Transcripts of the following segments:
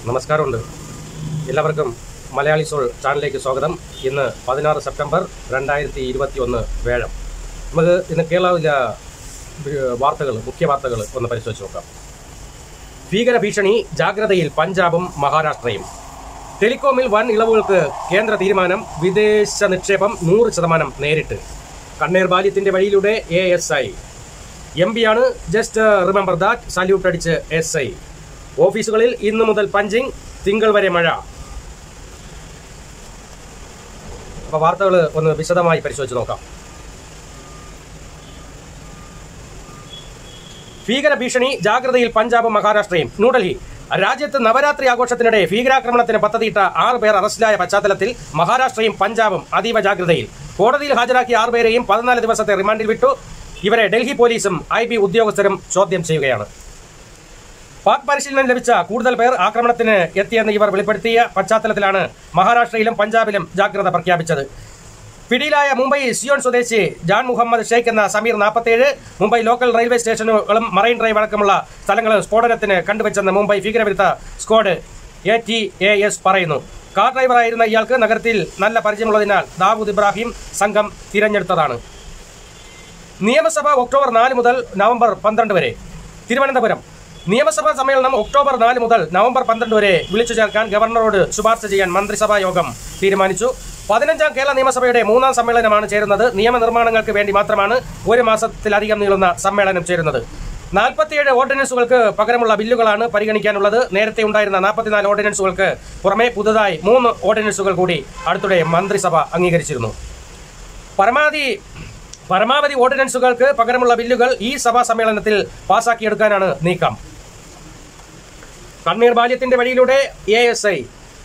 നമസ്കാരമുണ്ട് എല്ലാവർക്കും മലയാളി സോൾ ചാനലിലേക്ക് സ്വാഗതം ഇന്ന് പതിനാറ് സെപ്റ്റംബർ രണ്ടായിരത്തി ഇരുപത്തി ഒന്ന് വേഴം നമുക്ക് ഇന്ന് കേരളത്തിലെ വാർത്തകൾ മുഖ്യ വാർത്തകൾ ഒന്ന് പരിശോധിച്ച് നോക്കാം ഭീകര ഭീഷണി ജാഗ്രതയിൽ പഞ്ചാബും മഹാരാഷ്ട്രയും ടെലികോമിൽ വൻ ഇളവുകൾക്ക് കേന്ദ്ര തീരുമാനം വിദേശ നിക്ഷേപം നൂറ് ശതമാനം നേരിട്ട് കണ്ണീർ ബാല്യത്തിന്റെ വഴിയിലൂടെ എ എസ് ഐ എം പിയാണ് ജസ്റ്റ് റിമെമ്പർ ദാറ്റ് സല്യൂട്ട് അടിച്ച് എസ് ഐ ഓഫീസുകളിൽ ഇന്നു മുതൽ പഞ്ചിങ് തിങ്കൾ വരെ മഴ അപ്പൊ വാർത്തകൾ ഒന്ന് വിശദമായി പരിശോധിച്ച് നോക്കാം ഭീകര ഭീഷണി ജാഗ്രതയിൽ പഞ്ചാബും മഹാരാഷ്ട്രയും ന്യൂഡൽഹി രാജ്യത്ത് നവരാത്രി ആഘോഷത്തിനിടെ ഭീകരാക്രമണത്തിന് പദ്ധതിയിട്ട ആറ് പേർ അറസ്റ്റിലായ പശ്ചാത്തലത്തിൽ മഹാരാഷ്ട്രയും പഞ്ചാബും അതീവ ജാഗ്രതയിൽ കോടതിയിൽ ഹാജരാക്കിയ ആറുപേരെയും പതിനാല് ദിവസത്തെ റിമാൻഡിൽ വിട്ടു ഇവരെ ഡൽഹി പോലീസും ഐ ബി ഉദ്യോഗസ്ഥരും ചോദ്യം ചെയ്യുകയാണ് പാക് പരിശീലനം ലഭിച്ച കൂടുതൽ പേർ ആക്രമണത്തിന് എത്തിയെന്ന് ഇവർ വെളിപ്പെടുത്തിയ പശ്ചാത്തലത്തിലാണ് മഹാരാഷ്ട്രയിലും പഞ്ചാബിലും ജാഗ്രത പ്രഖ്യാപിച്ചത് പിടിയിലായ മുംബൈ സിയോൺ സ്വദേശി ജാൻ മുഹമ്മദ് ഷെയ്ഖ് എന്ന സമീർ നാൽപ്പത്തേഴ് മുംബൈ ലോക്കൽ റെയിൽവേ സ്റ്റേഷനുകളും മറൈൻ ഡ്രൈവ് അടക്കമുള്ള സ്ഥലങ്ങളും സ്ഫോടനത്തിന് കണ്ടുവച്ചെന്ന് മുംബൈ ഭീകരവിരുദ്ധ squad A T A S പറയുന്നു കാർ ഡ്രൈവറായിരുന്ന ഇയാൾക്ക് നഗരത്തിൽ നല്ല പരിചയമുള്ളതിനാൽ ദാവൂദ് ഇബ്രാഹിം സംഘം തിരഞ്ഞെടുത്തതാണ് നിയമസഭ ഒക്ടോബർ നാല് മുതൽ നവംബർ പന്ത്രണ്ട് വരെ തിരുവനന്തപുരം നിയമസഭാ സമ്മേളനം ഒക്ടോബർ നാല് മുതൽ നവംബർ പന്ത്രണ്ട് വരെ വിളിച്ചു ചേർക്കാൻ ഗവർണറോട് ശുപാർശ ചെയ്യാൻ മന്ത്രിസഭാ യോഗം തീരുമാനിച്ചു പതിനഞ്ചാം കേരള നിയമസഭയുടെ മൂന്നാം സമ്മേളനമാണ് ചേരുന്നത് നിയമനിർമ്മാണങ്ങൾക്ക് വേണ്ടി മാത്രമാണ് ഒരു മാസത്തിലധികം നീളുന്ന സമ്മേളനം ചേരുന്നത് നാൽപ്പത്തിയേഴ് ഓർഡിനൻസുകൾക്ക് പകരമുള്ള ബില്ലുകളാണ് പരിഗണിക്കാനുള്ളത് നേരത്തെ ഉണ്ടായിരുന്ന നാൽപ്പത്തിനാല് ഓർഡിനൻസുകൾക്ക് പുറമെ പുതുതായി മൂന്ന് ഓർഡിനൻസുകൾ കൂടി അടുത്തിടെ മന്ത്രിസഭ അംഗീകരിച്ചിരുന്നു പരമാവധി പരമാവധി ഓർഡിനൻസുകൾക്ക് പകരമുള്ള ബില്ലുകൾ ഈ സഭാ സമ്മേളനത്തിൽ പാസാക്കിയെടുക്കാനാണ് നീക്കം കണ്ണീർ ബാല്യത്തിന്റെ വഴിയിലൂടെ A S I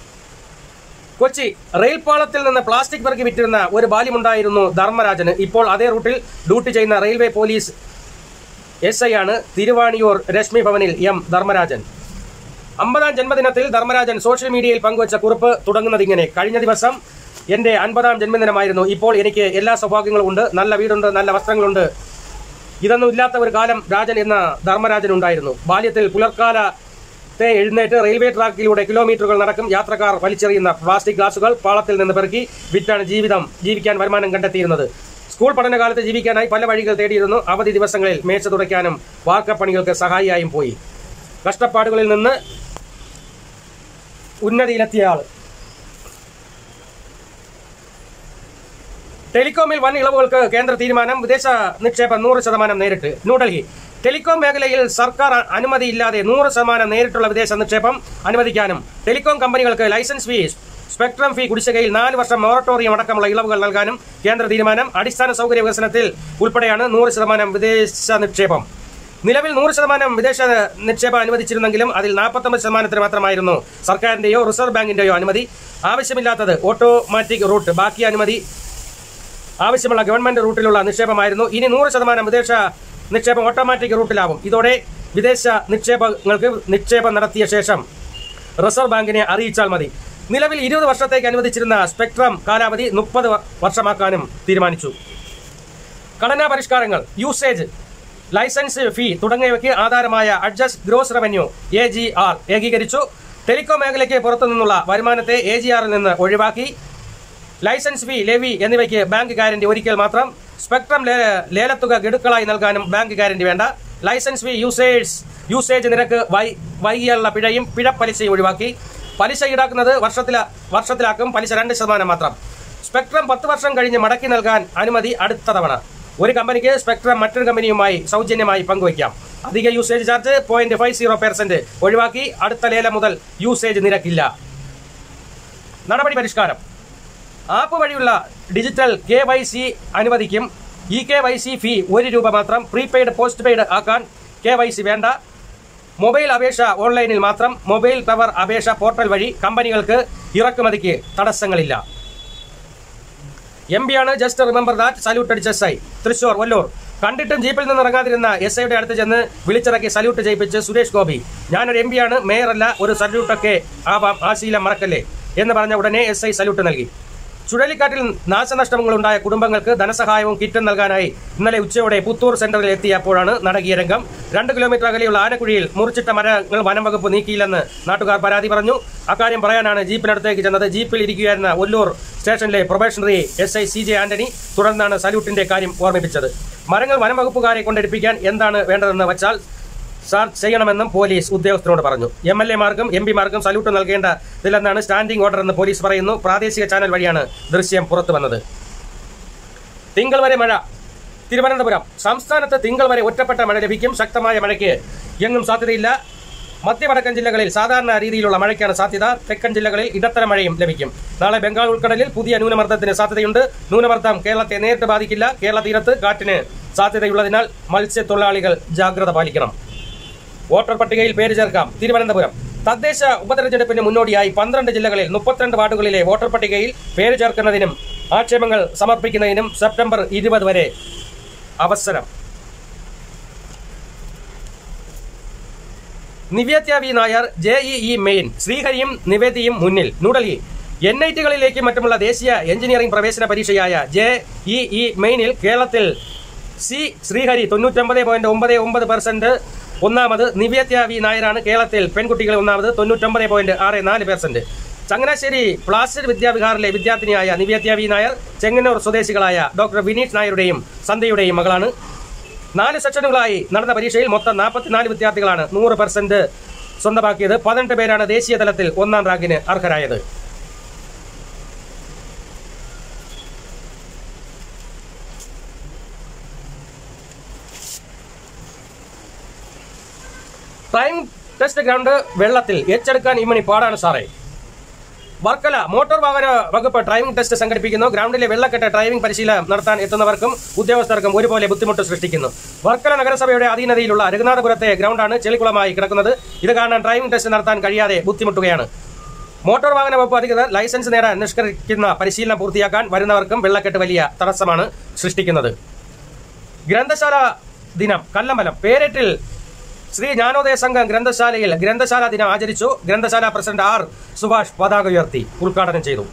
Kochi rail പാളത്തിൽ നിന്ന് പ്ലാസ്റ്റിക് പെറുക്കി വിറ്റിരുന്ന ഒരു ബാല്യമുണ്ടായിരുന്നു ധർമ്മരാജന് ഇപ്പോൾ അതേ റൂട്ടിൽ ഡ്യൂട്ടി ചെയ്യുന്ന റെയിൽവേ പോലീസ് എസ് ഐ ആണ് തിരുവാണിയൂർ രശ്മി ഭവനിൽ എം ധർമ്മരാജൻ അമ്പതാം ജന്മദിനത്തിൽ ധർമ്മരാജൻ സോഷ്യൽ മീഡിയയിൽ പങ്കുവച്ച കുറിപ്പ് തുടങ്ങുന്നത് ഇങ്ങനെ കഴിഞ്ഞ ദിവസം എന്റെ അൻപതാം ജന്മദിനമായിരുന്നു ഇപ്പോൾ എനിക്ക് എല്ലാ സൗഭാഗ്യങ്ങളും ഉണ്ട് നല്ല വീടുണ്ട് നല്ല വസ്ത്രങ്ങളുണ്ട് ഇതൊന്നും ഇല്ലാത്ത ഒരു കാലം രാജൻ എന്ന ധർമ്മരാജൻ ഉണ്ടായിരുന്നു ബാല്യത്തിൽ പുലർക്കാലത്തെ എഴുന്നേറ്റ് റെയിൽവേ ട്രാക്കിലൂടെ കിലോമീറ്ററുകൾ നടക്കും യാത്രക്കാർ വലിച്ചെറിയുന്ന പ്ലാസ്റ്റിക് ഗ്ലാസുകൾ പാളത്തിൽ നിന്ന് പെറുക്കി വിറ്റാണ് ജീവിതം ജീവിക്കാൻ വരുമാനം കണ്ടെത്തിയിരുന്നത് സ്കൂൾ പഠനകാലത്ത് ജീവിക്കാനായി പല വഴികൾ തേടിയിരുന്നു അവധി ദിവസങ്ങളിൽ മേച്ച തുടയ്ക്കാനും വാർക്കപ്പണികൾക്ക് സഹായിയായും പോയി കഷ്ടപ്പാടുകളിൽ നിന്ന് ഉന്നതിയിലെത്തിയ ആൾ ടെലികോമിൽ വൻ ഇളവുകൾക്ക് കേന്ദ്ര തീരുമാനം വിദേശ നിക്ഷേപം നൂറ് ശതമാനം നേരിട്ട് ന്യൂഡൽഹി ടെലികോം മേഖലയിൽ സർക്കാർ അനുമതിയില്ലാതെ നൂറ് ശതമാനം നേരിട്ടുള്ള വിദേശ നിക്ഷേപം അനുവദിക്കാനും ടെലികോം കമ്പനികൾക്ക് ലൈസൻസ് ഫീസ് സ്പെക്ട്രം ഫീ കുടിശ്ശികയിൽ നാല് വർഷം മൊറട്ടോറിയം അടക്കമുള്ള ഇളവുകൾ നൽകാനും കേന്ദ്ര തീരുമാനം അടിസ്ഥാന സൗകര്യ വികസനത്തിൽ ഉൾപ്പെടെയാണ് നൂറ് ശതമാനം വിദേശ നിക്ഷേപം നിലവിൽ നൂറ് ശതമാനം വിദേശ നിക്ഷേപം അനുവദിച്ചിരുന്നെങ്കിലും അതിൽ നാൽപ്പത്തൊമ്പത് ശതമാനത്തിന് മാത്രമായിരുന്നു സർക്കാരിന്റെയോ റിസർവ് ബാങ്കിന്റെയോ അനുമതി ആവശ്യമില്ലാത്തത് ഓട്ടോമാറ്റിക് റൂട്ട് ബാക്കി അനുമതി ആവശ്യമുള്ള ഗവൺമെന്റ് റൂട്ടിലുള്ള നിക്ഷേപമായിരുന്നു ഇനി നൂറ് ശതമാനം വിദേശ നിക്ഷേപം ഓട്ടോമാറ്റിക് റൂട്ടിലാവും ഇതോടെ വിദേശ നിക്ഷേപങ്ങൾക്ക് നിക്ഷേപം നടത്തിയ ശേഷം റിസർവ് ബാങ്കിനെ അറിയിച്ചാൽ മതി നിലവിൽ ഇരുപത് വർഷത്തേക്ക് അനുവദിച്ചിരുന്ന സ്പെക്ട്രം കാലാവധി മുപ്പത് വർഷമാക്കാനും തീരുമാനിച്ചു ഘടനാ പരിഷ്കാരങ്ങൾ യൂസേജ് ലൈസൻസ് ഫീ തുടങ്ങിയവയ്ക്ക് ആധാരമായ adjust gross revenue A G R ഏകീകരിച്ചു ടെലികോം മേഖലയ്ക്ക് പുറത്തുനിന്നുള്ള വരുമാനത്തെ എ ജി ആറിൽ നിന്ന് ഒഴിവാക്കി ലൈസൻസ് ഫീ ലെവി എന്നിവയ്ക്ക് ബാങ്ക് ഗ്യാരണ്ടി ഒരിക്കൽ മാത്രം സ്പെക്ട്രം ലേ- ലേലത്തുക ഗഡുക്കളായി നൽകാനും ബാങ്ക് ഗ്യാരണ്ടി വേണ്ട ലൈസൻസ് ഫീ യൂസേഴ്സ് യൂസേജ് നിരക്ക് വൈ വൈകിയുള്ള പിഴയും പിഴപ്പലിശയും ഒഴിവാക്കി പലിശ ഈടാക്കുന്നത് വർഷത്തില വർഷത്തിലാക്കും പലിശ രണ്ട് ശതമാനം മാത്രം സ്പെക്ട്രം പത്ത് വർഷം കഴിഞ്ഞ് മടക്കി നൽകാൻ അനുമതി അടുത്ത തവണ ഒരു കമ്പനിക്ക് സ്പെക്ട്രം മറ്റൊരു കമ്പനിയുമായി സൗജന്യമായി പങ്കുവയ്ക്കാം അധിക usage charge point five zero percent ഒഴിവാക്കി അടുത്ത ലേലം മുതൽ യൂസേജ് നിരക്കില്ല നടപടി പരിഷ്കാരം ആപ്പ് വഴിയുള്ള ഡിജിറ്റൽ കെ വൈ സി അനുവദിക്കും ഈ കെ വൈ സി ഫീ ഒരു രൂപ മാത്രം പ്രീപെയ്ഡ് പോസ്റ്റ് പെയ്ഡ് ആക്കാൻ കെ വൈ സി വേണ്ട മൊബൈൽ അപേക്ഷ ഓൺലൈനിൽ മാത്രം മൊബൈൽ ടവർ അപേക്ഷ പോർട്ടൽ വഴി കമ്പനികൾക്ക് ഇറക്കുമതിക്ക് തടസ്സങ്ങളില്ല എം പിയാണ് ജസ്റ്റ് റിമെമ്പർ ദാറ്റ് സല്യൂട്ട് അടിച്ച എസ് ഐ തൃശൂർ വല്ലൂർ കണ്ടിട്ടും ജീപ്പിൽ നിന്ന് ഇറങ്ങാതിരുന്ന എസ് ഐയുടെ അടുത്ത് ചെന്ന് വിളിച്ചിറക്കി സല്യൂട്ട് ചെയ്യിപ്പിച്ച് സുരേഷ് ഗോപി ഞാനൊരു എം പിയാണ് മേയറല്ല ഒരു സല്യൂട്ടൊക്കെ ആവാം ആ ശീലം മറക്കല്ലേ എന്ന് പറഞ്ഞ ഉടനെ എസ് ഐ സല്യൂട്ട് നൽകി ചുഴലിക്കാറ്റിൽ നാശനഷ്ടങ്ങളുണ്ടായ കുടുംബങ്ങൾക്ക് ധനസഹായവും കിറ്റും നൽകാനായി ഇന്നലെ ഉച്ചയോടെ പുത്തൂർ സെന്ററിൽ എത്തിയപ്പോഴാണ് നടകിയ രംഗം രണ്ട് കിലോമീറ്റർ അകലെയുള്ള ആനക്കുഴിയിൽ മുറിച്ചിട്ട മരങ്ങൾ വനം വകുപ്പ് നീക്കിയില്ലെന്ന് നാട്ടുകാർ പരാതി പറഞ്ഞു അക്കാര്യം പറയാനാണ് ജീപ്പിനടുത്തേക്ക് ചെന്നത് ജീപ്പിൽ ഇരിക്കുകയായിരുന്ന ഒല്ലൂർ സ്റ്റേഷനിലെ probationary S I C J Antony തുടർന്നാണ് സല്യൂട്ടിന്റെ കാര്യം ഓർമ്മിപ്പിച്ചത് മരങ്ങൾ വനം വകുപ്പുകാരെ കൊണ്ടെടുപ്പിക്കാൻ എന്താണ് വേണ്ടതെന്ന് വച്ചാൽ സാർ ചെയ്യണമെന്നും പോലീസ് ഉദ്യോഗസ്ഥരോട് പറഞ്ഞു എം എൽ എമാർക്കും എം പിമാർക്കും സല്യൂട്ട് നൽകേണ്ടതില്ലെന്നാണ് സ്റ്റാൻഡിംഗ് ഓർഡർ എന്ന് പോലീസ് പറയുന്നു പ്രാദേശിക ചാനൽ വഴിയാണ് ദൃശ്യം പുറത്തു വന്നത് തിങ്കൾ വരെ മഴ തിരുവനന്തപുരം സംസ്ഥാനത്ത് തിങ്കൾ വരെ ഒറ്റപ്പെട്ട മഴ ലഭിക്കും ശക്തമായ മഴയ്ക്ക് എങ്ങും സാധ്യതയില്ല മധ്യവടക്കൻ ജില്ലകളിൽ സാധാരണ രീതിയിലുള്ള മഴയ്ക്കാണ് സാധ്യത തെക്കൻ ജില്ലകളിൽ ഇടത്തരം മഴയും ലഭിക്കും നാളെ ബംഗാൾ ഉൾക്കടലിൽ പുതിയ ന്യൂനമർദ്ദത്തിന് സാധ്യതയുണ്ട് ന്യൂനമർദ്ദം കേരളത്തെ നേരിട്ട് ബാധിക്കില്ല കേരള തീരത്ത് കാറ്റിന് സാധ്യതയുള്ളതിനാൽ മത്സ്യത്തൊഴിലാളികൾ ജാഗ്രത പാലിക്കണം വോട്ടർ പട്ടികയിൽ പേര് ചേർക്കാം തിരുവനന്തപുരം തദ്ദേശ ഉപതെരഞ്ഞെടുപ്പിന് മുന്നോടിയായി പന്ത്രണ്ട് ജില്ലകളിൽ മുപ്പത്തിരണ്ട് വാർഡുകളിലെ വോട്ടർ പട്ടികയിൽ പേര് ചേർക്കുന്നതിനും ആക്ഷേപങ്ങൾ സമർപ്പിക്കുന്നതിനും സെപ്റ്റംബർ ഇരുപത് വരെ അവസരം Nivedya V Nair J E E main ശ്രീഹരിയും നിവേദിയും മുന്നിൽ ന്യൂഡൽഹി എൻ ഐ ടികളിലേക്ക് മറ്റുമുള്ള ദേശീയ എഞ്ചിനീയറിംഗ് പ്രവേശന പരീക്ഷയായ ജെ ഇ ഇ മെയിനിൽ കേരളത്തിൽ സി ശ്രീഹരി തൊണ്ണൂറ്റൊമ്പത് പോയിന്റ് ഒമ്പത് ഒമ്പത് പെർസെന്റ് ഒന്നാമത് നിവേദ്യ വി നായരാണ് കേരളത്തിൽ പെൺകുട്ടികൾ ഒന്നാമത് തൊണ്ണൂറ്റൊമ്പത് പോയിന്റ് ആറ് നാല് പെർസെന്റ് ചങ്ങനാശ്ശേരി പ്ലാസ്റ്റർ വിദ്യാവിഹാറിലെ വിദ്യാർത്ഥിനിയായ നിവേദ്യ വി നായർ ചെങ്ങന്നൂർ സ്വദേശികളായ ഡോക്ടർ വിനീത് നായരുടെയും സന്ധ്യയുടെയും മകളാണ് നാല് സെക്ഷനുകളായി നടന്ന പരീക്ഷയിൽ മൊത്തം നാൽപ്പത്തിനാല് വിദ്യാർത്ഥികളാണ് നൂറ് പെർസെന്റ് സ്വന്തമാക്കിയത് പതിനെട്ട് പേരാണ് ദേശീയ തലത്തിൽ ഒന്നാം റാങ്കിന് അർഹരായത് ടൈം ടെസ്റ്റ് ഗ്രൗണ്ട് വെള്ളത്തിൽ എച്ചെടുക്കാൻ ഇമ്മണി പാടാണ് സാറേ വർക്കല മോട്ടോർ വാഹന വകുപ്പ് ഡ്രൈവിംഗ് ടെസ്റ്റ് സംഘടിപ്പിക്കുന്നു ഗ്രൗണ്ടിലെ വെള്ളക്കെട്ട് ഡ്രൈവിംഗ് പരിശീലനം നടത്താൻ എത്തുന്നവർക്കും ഉദ്യോഗസ്ഥർക്കും ഒരുപോലെ ബുദ്ധിമുട്ട് സൃഷ്ടിക്കുന്നു വർക്കല നഗരസഭയുടെ അധീനതയിലുള്ള രഘുനാഥപുരത്തെ ഗ്രൗണ്ടാണ് ചെളിക്കുളമായി കിടക്കുന്നത് ഇത് കാരണം ഡ്രൈവിംഗ് ടെസ്റ്റ് നടത്താൻ കഴിയാതെ ബുദ്ധിമുട്ടുകയാണ് മോട്ടോർ വാഹന വകുപ്പ് അധികൃതർ ലൈസൻസ് നേടാൻ നിഷ്കരിക്കുന്ന പരിശീലനം പൂർത്തിയാക്കാൻ വരുന്നവർക്കും വെള്ളക്കെട്ട് വലിയ തടസ്സമാണ് സൃഷ്ടിക്കുന്നത് ഗ്രന്ഥശാല ദിനം കല്ലമ്പലം പേരറ്റിൽ ശ്രീ ജ്ഞാനോദയ സംഘം ഗ്രന്ഥശാലയിൽ ഗ്രന്ഥശാല ദിനം ആചരിച്ചു ഗ്രന്ഥശാല പ്രസിഡന്റ് ആർ സുഭാഷ് പതാക ഉയർത്തി ഉദ്ഘാടനം ചെയ്തു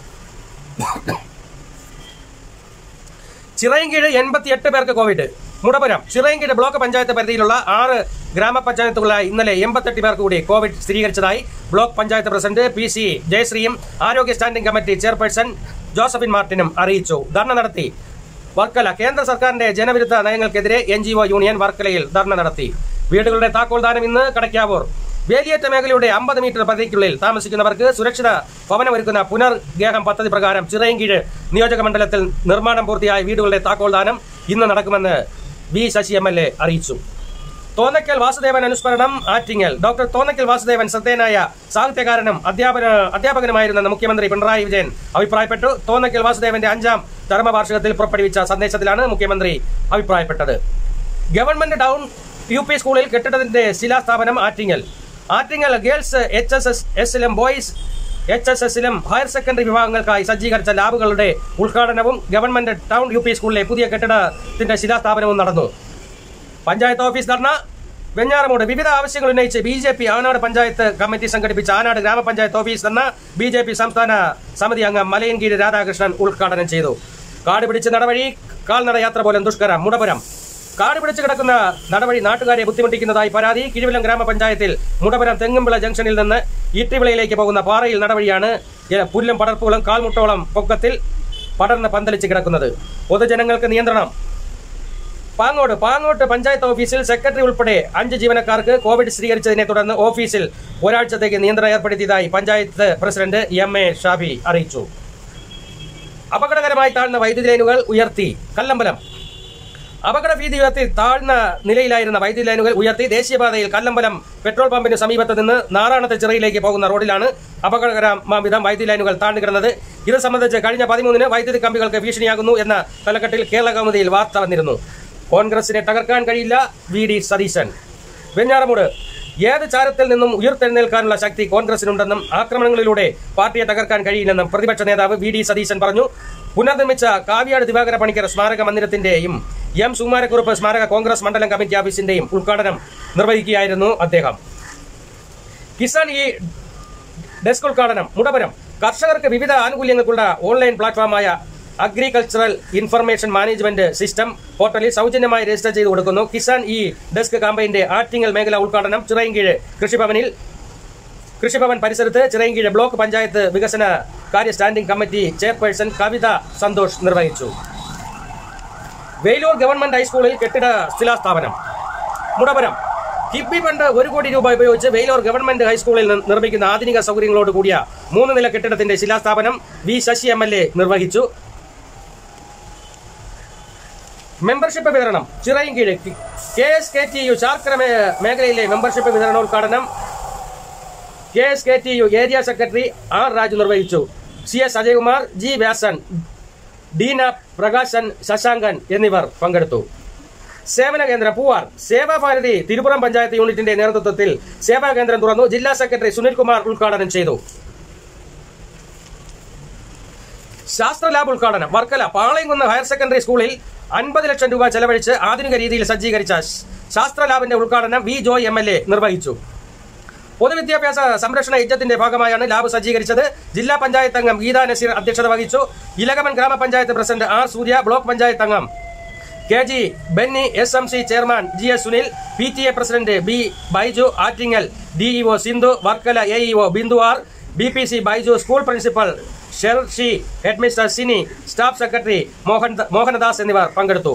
ചിറയൻകീഴ് എൺപത്തിയെട്ട് പേർക്ക് കോവിഡ് മുടപുരം ചിറയൻകീഴ് ബ്ലോക്ക് പഞ്ചായത്ത് പരിധിയിലുള്ള ആറ് ഗ്രാമപഞ്ചായത്തുകളിലായി ഇന്നലെ എൺപത്തെട്ട് പേർക്ക് കൂടി കോവിഡ് സ്ഥിരീകരിച്ചതായി block panchayat president P C ജയശ്രീയും ആരോഗ്യ സ്റ്റാൻഡിംഗ് കമ്മിറ്റി ചെയർപേഴ്സൺ ജോസഫിൻ മാർട്ടിനും അറിയിച്ചു ധർണ നടത്തി വർക്കല കേന്ദ്ര സർക്കാരിന്റെ ജനവിരുദ്ധ നയങ്ങൾക്കെതിരെ എൻ ജി ഒ യൂണിയൻ വർക്കലയിൽ ധർണ നടത്തി വീടുകളുടെ താക്കോൽദാനം ഇന്ന് കടയ്ക്കാവൂർ വേലിയേറ്റ മേഖലയുടെ അമ്പത് മീറ്റർ പരിധിക്കുള്ളിൽ താമസിക്കുന്നവർക്ക് സുരക്ഷിത ഭവനമൊരുക്കുന്ന പുനർഗേഹം പദ്ധതി പ്രകാരം ചിറയൻകീഴ് നിയോജക മണ്ഡലത്തിൽ നിർമ്മാണം പൂർത്തിയായ വീടുകളുടെ താക്കോൽദാനം ഇന്ന് നടക്കുമെന്ന് V Sasi M L A അറിയിച്ചു തോന്നക്കൽ വാസുദേവൻ അനുസ്മരണം ആറ്റിങ്ങൽ ഡോക്ടർ തോന്നക്കൽ വാസുദേവൻ ശ്രദ്ധേയനായ സാഹിത്യകാരനും അധ്യാപന അധ്യാപകനുമായിരുന്ന മുഖ്യമന്ത്രി പിണറായി വിജയൻ അഭിപ്രായപ്പെട്ടു തോന്നക്കൽ വാസുദേവന്റെ അഞ്ചാം ചരമവാർഷികത്തിൽ പുറപ്പെടുവിച്ച സന്ദേശത്തിലാണ് മുഖ്യമന്ത്രി അഭിപ്രായപ്പെട്ടത് ഗവൺമെന്റ് ടൗൺ യു പി സ്കൂളിൽ കെട്ടിടത്തിന്റെ ശിലാസ്ഥാപനം Attingal Attingal girls H S S എസിലും ബോയ്സ് എച്ച് എസ് എസിലും ഹയർ സെക്കൻഡറി വിഭാഗങ്ങൾക്കായി സജ്ജീകരിച്ച ലാബുകളുടെ ഉദ്ഘാടനവും ഗവൺമെന്റ് ടൗൺ യു പി സ്കൂളിലെ പുതിയ കെട്ടിടത്തിന്റെ ശിലാസ്ഥാപനവും നടന്നു പഞ്ചായത്ത് ഓഫീസ് ധർണ വെഞ്ഞാറമൂട് വിവിധ ആവശ്യങ്ങൾ ഉന്നയിച്ച് B J P Anad panchayat committee സംഘടിപ്പിച്ച ആനാട് ഗ്രാമപഞ്ചായത്ത് office dharna B J P സംസ്ഥാന സമിതി അംഗം മലയൻകീഴ് രാധാകൃഷ്ണൻ ഉദ്ഘാടനം ചെയ്തു കാട് പിടിച്ച് നടവഴി കാൽനട യാത്ര പോലും ദുഷ്കരം മുടപുരം കാട് പിടിച്ച് കിടക്കുന്ന നടവഴി നാട്ടുകാരെ ബുദ്ധിമുട്ടിക്കുന്നതായി പരാതി കിഴിവിലം ഗ്രാമപഞ്ചായത്തിൽ മുടപുരം തെങ്ങുംവിള ജംഗ്ഷനിൽ നിന്ന് ഈട്ടിവിളയിലേക്ക് പോകുന്ന പാറയിൽ നടവഴിയാണ് ഏ, പുല്ലും പടർപ്പുകളും കാൽമുട്ടോളം പൊക്കത്തിൽ പടർന്ന് പന്തലിച്ച് കിടക്കുന്നത് പൊതുജനങ്ങൾക്ക് നിയന്ത്രണം പാങ്ങോട് പാങ്ങോട്ട് പഞ്ചായത്ത് ഓഫീസിൽ സെക്രട്ടറി ഉൾപ്പെടെ അഞ്ച് ജീവനക്കാർക്ക് കോവിഡ് സ്ഥിരീകരിച്ചതിനെ തുടർന്ന് ഓഫീസിൽ ഒരാഴ്ചത്തേക്ക് നിയന്ത്രണം ഏർപ്പെടുത്തിയതായി panchayat president M A Shafi അറിയിച്ചു അപകടകരമായി താഴ്ന്ന വൈദ്യുതി ലൈനുകൾ ഉയർത്തി കല്ലമ്പലം അപകട ഭീതി ഉയർത്തി താഴ്ന്ന നിലയിലായിരുന്ന വൈദ്യുതി ലൈനുകൾ ഉയർത്തി ദേശീയപാതയിൽ കല്ലമ്പലം പെട്രോൾ പമ്പിന് സമീപത്ത് നിന്ന് നാറാണത്തെ ചിറയിലേക്ക് പോകുന്ന റോഡിലാണ് അപകടകരമാം വൈദ്യുതി ലൈനുകൾ താഴ്ന്നു കിടന്നത് ഇത് സംബന്ധിച്ച് കഴിഞ്ഞ പതിമൂന്നിന് വൈദ്യുതി കമ്പികൾക്ക് ഭീഷണിയാകുന്നു എന്ന തലക്കെട്ടിൽ കേരള കൗമുദിയിൽ വാർത്ത വന്നിരുന്നു കോൺഗ്രസിനെ തകർക്കാൻ കഴിയില്ല വി ഡി സതീശൻ വെഞ്ഞാറമൂട് ഏത് ചാരത്തിൽ നിന്നും ഉയർത്തെഴുന്നേൽക്കാനുള്ള ശക്തി കോൺഗ്രസിനുണ്ടെന്നും ആക്രമണങ്ങളിലൂടെ പാർട്ടിയെ തകർക്കാൻ കഴിയില്ലെന്നും പ്രതിപക്ഷ നേതാവ് വി ഡി സതീശൻ പറഞ്ഞു പുനർനിർമ്മിച്ച കാവ്യാട് ദിവാകര പണിക്കർ സ്മാരക മന്ദിരത്തിന്റെയും എം സുകുമാരക്കുറുപ്പ് സ്മാരക കോൺഗ്രസ് മണ്ഡലം കമ്മിറ്റി ഓഫീസിന്റെയും ഉദ്ഘാടനം നിർവഹിക്കുകയായിരുന്നു അദ്ദേഹം കിസാൻ ഈ ഡെസ്ക് ഉദ്ഘാടനം മുടപുരം കർഷകർക്ക് വിവിധ ആനുകൂല്യങ്ങൾക്കുള്ള ഓൺലൈൻ പ്ലാറ്റ്ഫോമായ അഗ്രികൾച്ചറൽ ഇൻഫർമേഷൻ മാനേജ്മെന്റ് സിസ്റ്റം പോർട്ടലിൽ സൗജന്യമായി രജിസ്റ്റർ ചെയ്ത് കൊടുക്കുന്നു കിസാൻ ഇ ഡെസ്ക് കാമ്പയിന്റെ ആറ്റിങ്ങൽ മേഖല ഉദ്ഘാടനം ചിറയൻകീഴ് കൃഷിഭവനിൽ കൃഷിഭവൻ പരിസരത്ത് ചിറയൻകീഴ് ബ്ലോക്ക് പഞ്ചായത്ത് വികസന കാര്യ standing committee chairperson Kavitha Santhosh നിർവഹിച്ചു വേലൂർ ഗവൺമെന്റ് ഹൈസ്കൂളിൽ കെട്ടിട ശിലാസ്ഥാപനം മുടപുരം കിഫ്ബി ഫണ്ട് ഒരു കോടി രൂപ ഉപയോഗിച്ച് വേലൂർ ഗവൺമെന്റ് ഹൈസ്കൂളിൽ നി- നിർമ്മിക്കുന്ന ആധുനിക സൗകര്യങ്ങളോട് കൂടിയ മൂന്ന് നില കെട്ടിടത്തിന്റെ ശിലാസ്ഥാപനം V Sasi M L A നിർവഹിച്ചു മെമ്പർഷിപ്പ് വിതരണം Chirayinkeezhu K S K T U Sarkara മേ- മേഖലയിലെ മെമ്പർഷിപ്പ് വിതരണോദ്ഘാടനം K S K T U area secretary R Raju നിർവഹിച്ചു C S Ajayakumar G Vyasan Deena Prakashan Sasankan എന്നിവർ പങ്കെടുത്തു സേവന കേന്ദ്രം പൂവാർ സേവാഭാരതി തിരുപ്പുറം പഞ്ചായത്ത് യൂണിറ്റിന്റെ നേതൃത്വത്തിൽ സേവാ കേന്ദ്രം തുറന്നു ജില്ലാ സെക്രട്ടറി സുനിൽകുമാർ ഉദ്ഘാടനം ചെയ്തു ശാസ്ത്ര ലാബ് ഉദ്ഘാടനം വർക്കല പാളയംകുന്ന് ഹയർ സെക്കൻഡറി സ്കൂളിൽ അൻപത് ലക്ഷം രൂപ ചെലവഴിച്ച് ആധുനിക രീതിയിൽ സജ്ജീകരിച്ച ശാസ്ത്ര ലാബിന്റെ ഉദ്ഘാടനം V Joy M L A നിർവഹിച്ചു പൊതുവിദ്യാഭ്യാസ സംരക്ഷണ യജ്ഞത്തിന്റെ ഭാഗമായാണ് ലാബ് സജ്ജീകരിച്ചത് ജില്ലാ പഞ്ചായത്ത് അംഗം ഗീതാ നസീർ അധ്യക്ഷത വഹിച്ചു ഇലകമൻ ഗ്രാമപഞ്ചായത്ത് president R Surya block panchayat അംഗം K G Benny S M C chairman G S Sunil P T A president B Baiju Attingal DEO Sindhu Varkala AEO Bindu R B P C Baiju school principal Shershi headmistress Sini staff secretary Mohan Mohanadas എന്നിവർ പങ്കെടുത്തു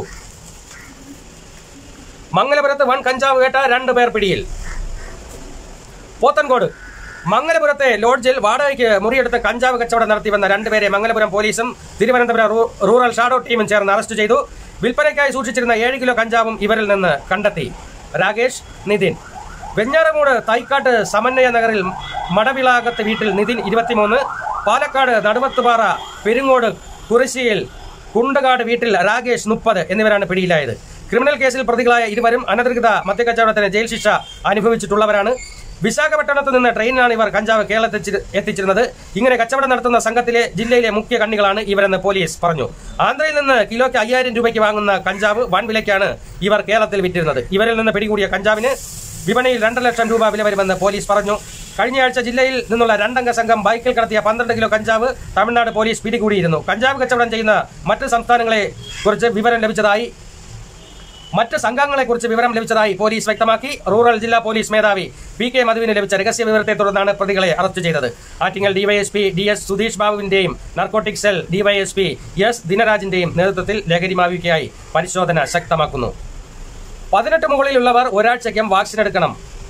മംഗലപുരത്ത് വൻ കഞ്ചാവ് കേട്ട രണ്ട് പേർ പിടിയിൽ പോത്തൻകോട് മംഗലപുരത്തെ ലോഡ്ജിൽ വാടകയ്ക്ക് മുറിയെടുത്ത് കഞ്ചാവ് കച്ചവടം നടത്തി വന്ന രണ്ടുപേരെ മംഗലപുരം പോലീസും തിരുവനന്തപുരം റൂ- റൂറൽ ഷാഡോ ടീമും ചേർന്ന് അറസ്റ്റ് ചെയ്തു വിൽപ്പനയ്ക്കായി സൂക്ഷിച്ചിരുന്ന ഏഴ് കിലോ കഞ്ചാവും ഇവരിൽ നിന്ന് കണ്ടെത്തി രാകേഷ് നിതിൻ വെഞ്ഞാറമൂട് തൈക്കാട്ട് സമന്വയ നഗറിൽ മടവിളാകത്ത് വീട്ടിൽ നിതിൻ ഇരുപത്തിമൂന്ന് പാലക്കാട് നടുവത്തുപാറ പെരുങ്ങോട് കുറിശിയിൽ കുണ്ടകാട് വീട്ടിൽ രാകേഷ് മുപ്പത് എന്നിവരാണ് പിടിയിലായത് ക്രിമിനൽ കേസിൽ പ്രതികളായ ഇരുവരും അനധികൃത മദ്യക്കച്ചവടത്തിന് ജയിൽ ശിക്ഷ അനുഭവിച്ചിട്ടുള്ളവരാണ് വിശാഖപട്ടണത്ത് നിന്ന് ട്രെയിനിലാണ് ഇവർ കഞ്ചാവ് കേരളത്തിൽ എത്തിച്ചിരുന്നത് ഇങ്ങനെ കച്ചവടം നടത്തുന്ന സംഘത്തിലെ ജില്ലയിലെ മുഖ്യ കണ്ണികളാണ് ഇവരെന്ന് പോലീസ് പറഞ്ഞു ആന്ധ്രയിൽ നിന്ന് കിലോയ്ക്ക് അയ്യായിരം രൂപയ്ക്ക് വാങ്ങുന്ന കഞ്ചാവ് വൻ വിലയ്ക്കാണ് ഇവർ കേരളത്തിൽ വിറ്റിരുന്നത് ഇവരിൽ നിന്ന് പിടികൂടിയ കഞ്ചാവിന് വിപണിയിൽ രണ്ടര ലക്ഷം രൂപ വില വരുമെന്ന് പോലീസ് പറഞ്ഞു കഴിഞ്ഞയാഴ്ച ജില്ലയിൽ നിന്നുള്ള രണ്ടംഗ സംഘം ബൈക്കിൽ കടത്തിയ പന്ത്രണ്ട് കിലോ കഞ്ചാവ് തമിഴ്നാട് പോലീസ് പിടികൂടിയിരുന്നു കഞ്ചാവ് കച്ചവടം ചെയ്യുന്ന മറ്റ് സംസ്ഥാനങ്ങളെ കുറിച്ച് വിവരം ലഭിച്ചതായി മറ്റ് സംഘങ്ങളെക്കുറിച്ച് വിവരം ലഭിച്ചതായി പോലീസ് വ്യക്തമാക്കി റൂറൽ ജില്ലാ പോലീസ് മേധാവി പി കെ മധുവിന് ലഭിച്ച രഹസ്യ വിവരത്തെ തുടർന്നാണ് പ്രതികളെ അറസ്റ്റ് ചെയ്തത് Attingal DYSP D S Sudheesh ബാബുവിന്റെയും നാർക്കോട്ടിക് സെൽ ഡിവൈഎസ്പി എസ് ദിനരാജിന്റെയും നേതൃത്വത്തിൽ ലഹരി മാഫിയയ്ക്കായി പരിശോധന ശക്തമാക്കുന്നു പതിനെട്ട് മുകളിലുള്ളവർ ഒരാഴ്ചയ്ക്കും വാക്സിൻ എടുക്കണം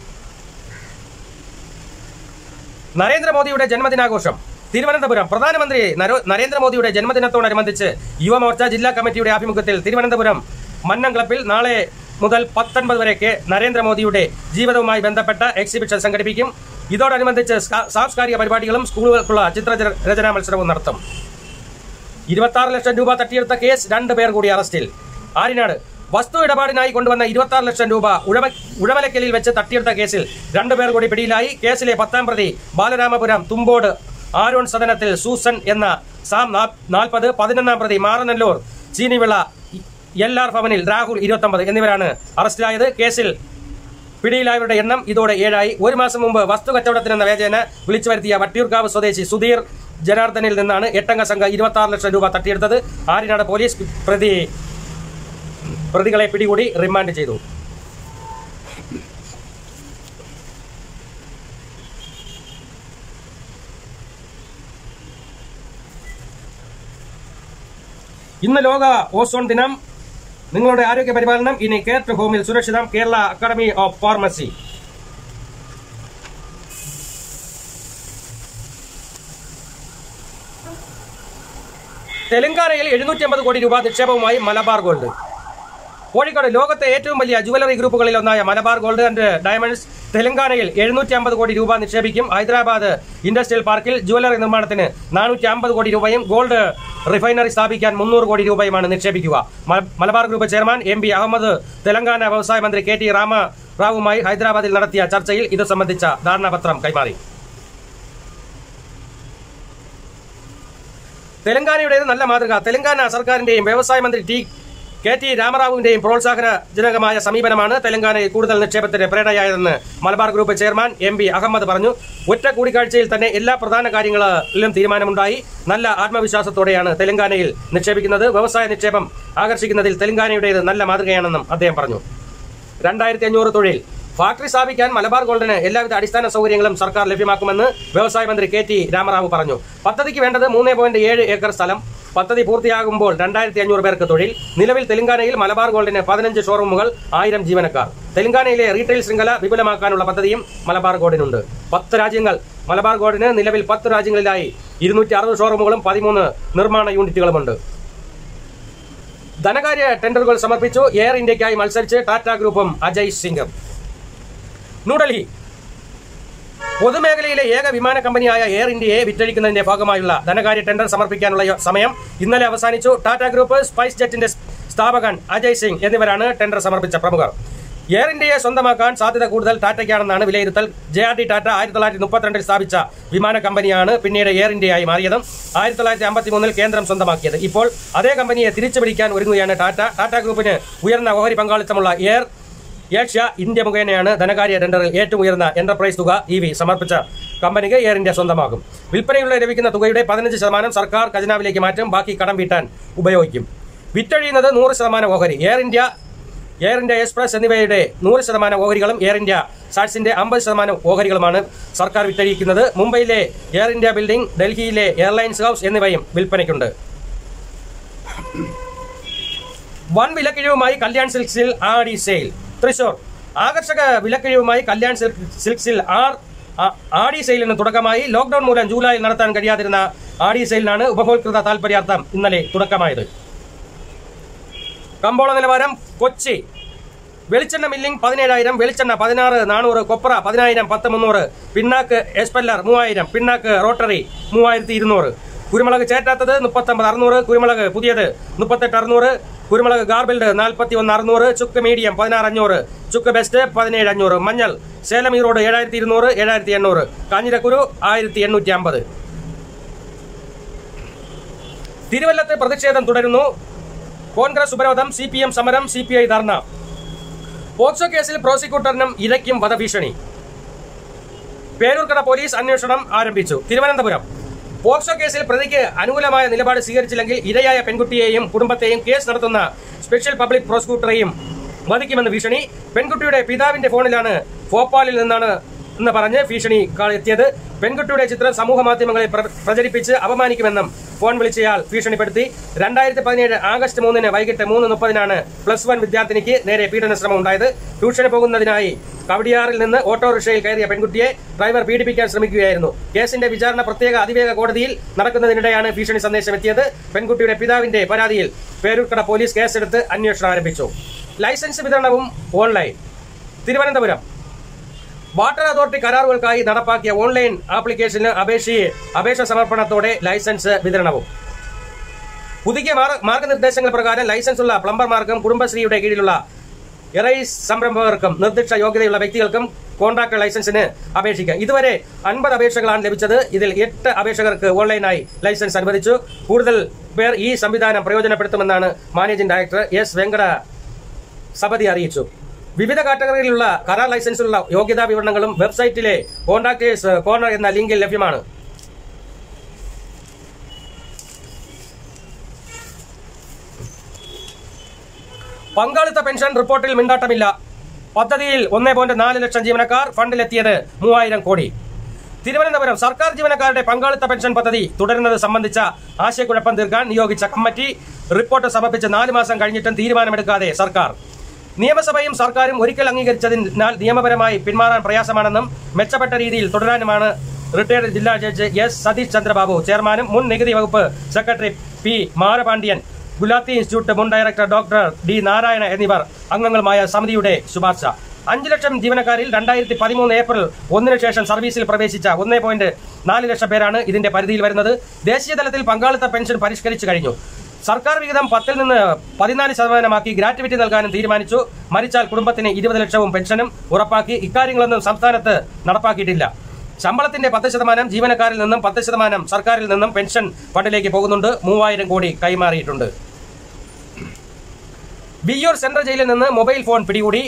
നരേന്ദ്രമോദിയുടെ ജന്മദിനാഘോഷം തിരുവനന്തപുരം പ്രധാനമന്ത്രി നരോ- നരേന്ദ്രമോദിയുടെ ജന്മദിനത്തോടനുബന്ധിച്ച് യുവമോർച്ച ജില്ലാ കമ്മിറ്റിയുടെ ആഭിമുഖ്യത്തിൽ തിരുവനന്തപുരം മന്നം ക്ലബിൽ നാളെ മുതൽ പത്തൊൻപത് വരെക്ക് നരേന്ദ്രമോദിയുടെ ജീവിതവുമായി ബന്ധപ്പെട്ട എക്സിബിഷൻ സംഘടിപ്പിക്കും ഇതോടനുബന്ധിച്ച് സാ- സാംസ്കാരിക പരിപാടികളും സ്കൂളുകൾക്കുള്ള ചിത്രരചനാ മത്സരവും നടത്തും ഇരുപത്തി ആറ് ലക്ഷം രൂപ തട്ടിയെടുത്ത കേസ് രണ്ട് പേർ കൂടി അറസ്റ്റിൽ ആരിനാട് വസ്തു ഇടപാടിനായി കൊണ്ടുവന്ന ഇരുപത്തി ആറ് ലക്ഷം രൂപ ഉഴവ ഉഴവലക്കലിൽ വെച്ച് തട്ടിയെടുത്ത കേസിൽ രണ്ടുപേർ കൂടി പിടിയിലായി കേസിലെ പത്താം പ്രതി ബാലരാമപുരം തുമ്പോട് ആരോൺ സദനത്തിൽ സൂസൻ എന്ന സാം നാൽപ്പത് പതിനൊന്നാം പ്രതി മാറനല്ലൂർ ചീനിവിള എൽ ആർ ഭവനിൽ രാഹുൽ ഇരുപത്തൊമ്പത് എന്നിവരാണ് അറസ്റ്റിലായത് കേസിൽ പിടിയിലായവരുടെ എണ്ണം ഇതോടെ ഏഴായി ഒരു മാസം മുമ്പ് വസ്തു കച്ചവടത്തിനെന്ന വേചന വിളിച്ചു വരുത്തിയ വട്ടിയൂർക്കാവ് സ്വദേശി സുധീർ ജനാർദ്ദനിൽ നിന്നാണ് എട്ടംഗ സംഘം ഇരുപത്തി ആറ് ലക്ഷം രൂപ തട്ടിയെടുത്തത് ആര്യനാട് പോലീസ് പ്രതി പ്രതികളെ പിടികൂടി റിമാൻഡ് ചെയ്തു ഇന്ന് ലോക ഓസോൺ ദിനം നിങ്ങളുടെ ആരോഗ്യ പരിപാലനം ഇനി കെയർ ടു ഹോമിൽ സുരക്ഷിതം കേരള അക്കാദമി ഓഫ് ഫാർമസി തെലങ്കാനയിൽ എഴുന്നൂറ്റി അമ്പത് കോടി രൂപ നിക്ഷേപവുമായി മലബാർ ഗോൾഡ് കോഴിക്കോട് ലോകത്തെ ഏറ്റവും വലിയ ജുവലറി ഗ്രൂപ്പുകളിൽ ഒന്നായ മലബാർ ഗോൾഡ് ആൻഡ് ഡയമണ്ട്സ് തെലങ്കാനയിൽ എഴുന്നൂറ്റി അമ്പത് കോടി രൂപ നിക്ഷേപിക്കും ഹൈദരാബാദ് ഇൻഡസ്ട്രിയൽ പാർക്കിൽ ജുവലറി നിർമ്മാണത്തിന് നാനൂറ്റി അമ്പത് കോടി രൂപയും ഗോൾഡ് റിഫൈനറി സ്ഥാപിക്കാൻ മുന്നൂറ് കോടി രൂപയുമാണ് നിക്ഷേപിക്കുക മല- Malabar group chairman M P Ahmed Telangana വ്യവസായ മന്ത്രി കെ ടി രാമറാവുമായി ഹൈദരാബാദിൽ നടത്തിയ ചർച്ചയിൽ ഇത് സംബന്ധിച്ച ധാരണാപത്രം കൈമാറി തെലങ്കാനയുടേത് നല്ല മാതൃക തെലങ്കാന സർക്കാരിന്റെയും വ്യവസായ മന്ത്രി ടി കെ ടി രാമറാവുവിന്റെയും പ്രോത്സാഹനജനകമായ സമീപനമാണ് തെലങ്കാനയിൽ കൂടുതൽ നിക്ഷേപത്തിന് പ്രേരണയായതെന്ന് Malabar group chairman M P Ahmed പറഞ്ഞു ഒറ്റ കൂടിക്കാഴ്ചയിൽ തന്നെ എല്ലാ പ്രധാന കാര്യങ്ങളിലും തീരുമാനമുണ്ടായി നല്ല ആത്മവിശ്വാസത്തോടെയാണ് തെലങ്കാനയിൽ നിക്ഷേപിക്കുന്നത് വ്യവസായ നിക്ഷേപം ആകർഷിക്കുന്നതിൽ തെലങ്കാനയുടേത് നല്ല മാതൃകയാണെന്നും അദ്ദേഹം പറഞ്ഞു രണ്ടായിരത്തി അഞ്ഞൂറ് തൊഴിൽ ഫാക്ടറി സ്ഥാപിക്കാൻ മലബാർ ഗോൾഡിന് എല്ലാവിധ അടിസ്ഥാന സൗകര്യങ്ങളും സർക്കാർ ലഭ്യമാക്കുമെന്ന് വ്യവസായ മന്ത്രി കെ ടി രാമറാവു പറഞ്ഞു പദ്ധതിക്ക് വേണ്ടത് മൂന്ന് പോയിന്റ് ഏഴ് ഏക്കർ സ്ഥലം പദ്ധതി പൂർത്തിയാകുമ്പോൾ രണ്ടായിരത്തി അഞ്ഞൂറ് പേർക്ക് തൊഴിൽ നിലവിൽ തെലങ്കാനയിൽ മലബാർ ഗോൾഡിന് പതിനഞ്ച് ഷോറൂമുകൾ ആയിരം ജീവനക്കാർ തെലങ്കാനയിലെ റീറ്റെയിൽ ശൃംഖല വിപുലമാക്കാനുള്ള പദ്ധതിയും മലബാർ ഗോൾഡിനുണ്ട് പത്ത് രാജ്യങ്ങൾ മലബാർ ഗോൾഡിന് നിലവിൽ പത്ത് രാജ്യങ്ങളിലായി ഇരുന്നൂറ്റി അറുപത് ഷോറൂമുകളും പതിമൂന്ന് നിർമ്മാണ യൂണിറ്റുകളുമുണ്ട് ധനകാര്യ ടെൻഡറുകൾ സമർപ്പിച്ചു എയർ ഇന്ത്യക്കായി മത്സരിച്ച് ടാറ്റ ഗ്രൂപ്പും അജയ് സിംഗും ന്യൂഡൽഹി പൊതുമേഖലയിലെ ഏക വിമാന കമ്പനിയായ എയർ ഇന്ത്യയെ വിറ്റഴിക്കുന്നതിന്റെ ഭാഗമായുള്ള ധനകാര്യ ടെൻഡർ സമർപ്പിക്കാനുള്ള യോ- സമയം ഇന്നലെ അവസാനിച്ചു ടാറ്റ ഗ്രൂപ്പ് സ്പൈസ് ജെറ്റിന്റെ സ്ഥാപകൻ അജയ് സിംഗ് എന്നിവരാണ് ടെൻഡർ സമർപ്പിച്ച പ്രമുഖർ എയർ ഇന്ത്യയെ സ്വന്തമാക്കാൻ സാധ്യത കൂടുതൽ ടാറ്റയ്ക്കാണെന്നാണ് വിലയിരുത്തൽ ജെ ആർ ഡി ടാറ്റ ആയിരത്തി തൊള്ളായിരത്തി മുപ്പത്തിരണ്ടിൽ സ്ഥാപിച്ച വിമാന കമ്പനിയാണ് പിന്നീട് എയർ ഇന്ത്യയായി മാറിയതും ആയിരത്തി തൊള്ളായിരത്തി അമ്പത്തി മൂന്നിൽ കേന്ദ്രം സ്വന്തമാക്കിയത് ഇപ്പോൾ അതേ കമ്പനിയെ തിരിച്ചു പിടിക്കാൻ ഒരുങ്ങുകയാണ് ടാറ്റ ടാറ്റ ഗ്രൂപ്പിന് ഉയർന്ന ഓഹരി പങ്കാളിത്തമുള്ള എയർ ഏഷ്യ ഇന്ത്യ മുഖേനയാണ് ധനകാര്യ ടെൻഡറിൽ ഏറ്റവും ഉയർന്ന എന്റർപ്രൈസ് തുക ഇ വി സമർപ്പിച്ച കമ്പനിക്ക് എയർ ഇന്ത്യ സ്വന്തമാകും വിൽപ്പനയിലൂടെ ലഭിക്കുന്ന തുകയുടെ പതിനഞ്ച് ശതമാനം സർക്കാർ ഖജനാവിലേക്ക് മാറ്റും ബാക്കി കടം വീട്ടാൻ ഉപയോഗിക്കും വിറ്റഴിയുന്നത് നൂറ് ശതമാനം ഓഹരി air India air India express എന്നിവയുടെ നൂറ് ശതമാനം ഓഹരികളും എയർ ഇന്ത്യ സാറ്റ്സിന്റെ അമ്പത് ശതമാനം ഓഹരികളുമാണ് സർക്കാർ വിറ്റഴിക്കുന്നത് മുംബൈയിലെ എയർ ഇന്ത്യ ബിൽഡിംഗ് ഡൽഹിയിലെ എയർലൈൻസ് ഹൗസ് എന്നിവയും വിൽപ്പനയ്ക്കുണ്ട് വൻ വിലക്കിഴിവുമായി കല്യാൺ സിൽക്സിൽ ആടി സെയിൽ തൃശൂർ ആകർഷക വിലക്കിഴിവുമായി കല്യാൺ സിൽക്ക് സിൽക്സിൽ ആർ ആ- ആടി സെയിലിന് തുടക്കമായി ലോക്ഡൌൺ മൂലം ജൂലൈയിൽ നടത്താൻ കഴിയാതിരുന്ന ആടി സെയിലിനാണ് ഉപഭോക്തൃ താൽപര്യാർത്ഥം ഇന്നലെ തുടക്കമായത് കമ്പോള നിലവാരം കൊച്ചി വെളിച്ചെണ്ണ മില്ലിംഗ് പതിനേഴായിരം വെളിച്ചെണ്ണ പതിനാറ് നാനൂറ് കൊപ്ര പതിനായിരം പത്ത് മുന്നൂറ് പിണ്ണാക്ക് എസ്പെല്ലർ മൂവായിരം പിണ്ണാക്ക് റോട്ടറി മൂവായിരത്തി ഇരുന്നൂറ് കുരുമുളക് ചേറ്റാത്തത് മുപ്പത്തൊമ്പത് അറുന്നൂറ് കുരുമുളക് പുതിയത് മുപ്പത്തെട്ട് അറുന്നൂറ് കുരുമുളക് ഗാർബിൾഡ് നാൽപ്പത്തി ഒന്ന് അറുന്നൂറ് ചുക്ക് മീഡിയം പതിനാറ് അഞ്ഞൂറ് ചുക്ക് ബെസ്റ്റ് പതിനേഴ് അഞ്ഞൂറ് മഞ്ഞൾ സേലം ഈറോഡ് ഏഴായിരത്തി ഇരുന്നൂറ് ഏഴായിരത്തി എണ്ണൂറ് കാഞ്ഞിരക്കുരു ആയിരത്തി എണ്ണൂറ്റി അമ്പത് തിരുവല്ലത്ത് പ്രതിഷേധം തുടരുന്നു കോൺഗ്രസ് ഉപരോധം സി പി എം സമരം C P I dharna POCSO കേസിൽ പ്രോസിക്യൂട്ടറിനും ഇരയ്ക്കും വധഭീഷണി പേരൂർക്കട പോലീസ് അന്വേഷണം ആരംഭിച്ചു തിരുവനന്തപുരം പോക്സോ കേസിൽ പ്രതിക്ക് അനുകൂലമായ നിലപാട് സ്വീകരിച്ചില്ലെങ്കിൽ ഇരയായ പെൺകുട്ടിയെയും കുടുംബത്തെയും കേസ് നടത്തുന്ന സ്പെഷ്യൽ പബ്ലിക് പ്രോസിക്യൂട്ടറെയും വധിക്കുമെന്ന് ഭീഷണി പെൺകുട്ടിയുടെ പിതാവിന്റെ ഫോണിലാണ് ഭോപ്പാലിൽ നിന്നാണ് എന്ന് പറഞ്ഞ് ഭീഷണി കാ- എത്തിയത് പെൺകുട്ടിയുടെ ചിത്രം സമൂഹ മാധ്യമങ്ങളിൽ പ്ര- പ്രചരിപ്പിച്ച് അപമാനിക്കുമെന്നും ഫോൺ വിളിച്ചയാൾ ഭീഷണിപ്പെടുത്തി രണ്ടായിരത്തി പതിനേഴ് ആഗസ്റ്റ് മൂന്നിന് വൈകിട്ട് മൂന്ന് മുപ്പതിനാണ് പ്ലസ് വൺ വിദ്യാർത്ഥിനിക്ക് നേരെ പീഡന ശ്രമം ഉണ്ടായത് ട്യൂഷന് പോകുന്നതിനായി കവടിയാറിൽ നിന്ന് ഓട്ടോറിക്ഷയിൽ കയറിയ പെൺകുട്ടിയെ ഡ്രൈവർ പീഡിപ്പിക്കാൻ ശ്രമിക്കുകയായിരുന്നു കേസിന്റെ വിചാരണ പ്രത്യേക അതിവേഗ കോടതിയിൽ നടക്കുന്നതിനിടെയാണ് ഭീഷണി സന്ദേശം എത്തിയത് പെൺകുട്ടിയുടെ പിതാവിന്റെ പരാതിയിൽ പേരൂർക്കട പോലീസ് കേസെടുത്ത് അന്വേഷണം ആരംഭിച്ചു ലൈസൻസ് വിതരണവും ഓൺലൈൻ തിരുവനന്തപുരം വാട്ടർ അതോറിറ്റി കരാറുകൾക്കായി നടപ്പാക്കിയ ഓൺലൈൻ ആപ്ലിക്കേഷന് അപേക്ഷ അപേക്ഷ സമർപ്പണത്തോടെ ലൈസൻസ് വിതരണവും പുതുക്കിയ മാർ- മാർഗനിർദ്ദേശങ്ങൾ പ്രകാരം ലൈസൻസ് ഉള്ള പ്ലംബർമാർക്കും കുടുംബശ്രീയുടെ കീഴിലുള്ള എറൈസ് സംരംഭകർക്കും നിർദ്ദിഷ്ട യോഗ്യതയുള്ള വ്യക്തികൾക്കും കോൺട്രാക്ട് ലൈസൻസിന് അപേക്ഷിക്കാം ഇതുവരെ അൻപത് അപേക്ഷകളാണ് ലഭിച്ചത് ഇതിൽ എട്ട് അപേക്ഷകർക്ക് ഓൺലൈനായി ലൈസൻസ് അനുവദിച്ചു കൂടുതൽ പേർ ഈ സംവിധാനം പ്രയോജനപ്പെടുത്തുമെന്നാണ് മാനേജിംഗ് ഡയറക്ടർ എസ് വെങ്കട സമിതി അറിയിച്ചു വിവിധ കാറ്റഗറിയിലുള്ള കരാർ ലൈസൻസിലുള്ള യോഗ്യതാ വിവരണങ്ങളും വെബ്സൈറ്റിലെ കോൺട്രാക്ടേഴ്സ് കോർണർ എന്ന ലിങ്കിൽ ലഭ്യമാണ് പങ്കാളിത്ത പെൻഷൻ റിപ്പോർട്ടിൽ മിണ്ടാട്ടമില്ല പദ്ധതിയിൽ ഒന്നേ പോയിന്റ് നാല് ലക്ഷം ജീവനക്കാർ ഫണ്ടിലെത്തിയത് മൂവായിരം കോടി തിരുവനന്തപുരം സർക്കാർ ജീവനക്കാരുടെ പങ്കാളിത്ത പെൻഷൻ പദ്ധതി തുടരുന്നത് സംബന്ധിച്ച ആശയക്കുഴപ്പം തീർക്കാൻ നിയോഗിച്ച കമ്മിറ്റി റിപ്പോർട്ട് സമർപ്പിച്ച് നാല് മാസം കഴിഞ്ഞിട്ടും തീരുമാനമെടുക്കാതെ സർക്കാർ നിയമസഭയും സർക്കാരും ഒരിക്കൽ അംഗീകരിച്ചതിനാൽ നിയമപരമായി പിന്മാറാൻ പ്രയാസമാണെന്നും മെച്ചപ്പെട്ട രീതിയിൽ തുടരാനുമാണ് റിട്ടയർഡ് ജില്ലാ ജഡ്ജ് എസ് സതീഷ് ചന്ദ്രബാബു ചെയർമാനും മുൻ നികുതി വകുപ്പ് secretary P Marapandian Gulati institute മുൻ ഡയറക്ടർ ഡോക്ടർ ഡി നാരായണ എന്നിവർ അംഗങ്ങളുമായ സമിതിയുടെ ശുപാർശ അഞ്ച് ലക്ഷം ജീവനക്കാരിൽ രണ്ടായിരത്തി പതിമൂന്ന് ഏപ്രിൽ ഒന്നിന് ശേഷം സർവീസിൽ പ്രവേശിച്ച ഒന്നേ പോയിന്റ് നാല് ലക്ഷം പേരാണ് ഇതിന്റെ പരിധിയിൽ വരുന്നത് ദേശീയ തലത്തിൽ പങ്കാളിത്ത പെൻഷൻ പരിഷ്കരിച്ചു കഴിഞ്ഞു സർക്കാർ വിഹിതം പത്തിൽ നിന്ന് പതിനാല് ശതമാനമാക്കി ഗ്രാറ്റുവിറ്റി നൽകാനും തീരുമാനിച്ചു മരിച്ചാൽ കുടുംബത്തിന് ഇരുപത് ലക്ഷവും പെൻഷനും ഉറപ്പാക്കി ഇക്കാര്യങ്ങളൊന്നും സംസ്ഥാനത്ത് നടപ്പാക്കിയിട്ടില്ല ശമ്പളത്തിന്റെ പത്ത് ശതമാനം ജീവനക്കാരിൽ നിന്നും പത്ത് ശതമാനം സർക്കാരിൽ നിന്നും പെൻഷൻ ഫണ്ടിലേക്ക് പോകുന്നുണ്ട് മൂവായിരം കോടി കൈമാറിയിട്ടുണ്ട് വിയ്യൂർ സെൻട്രൽ ജയിലിൽ നിന്ന് മൊബൈൽ ഫോൺ പിടികൂടി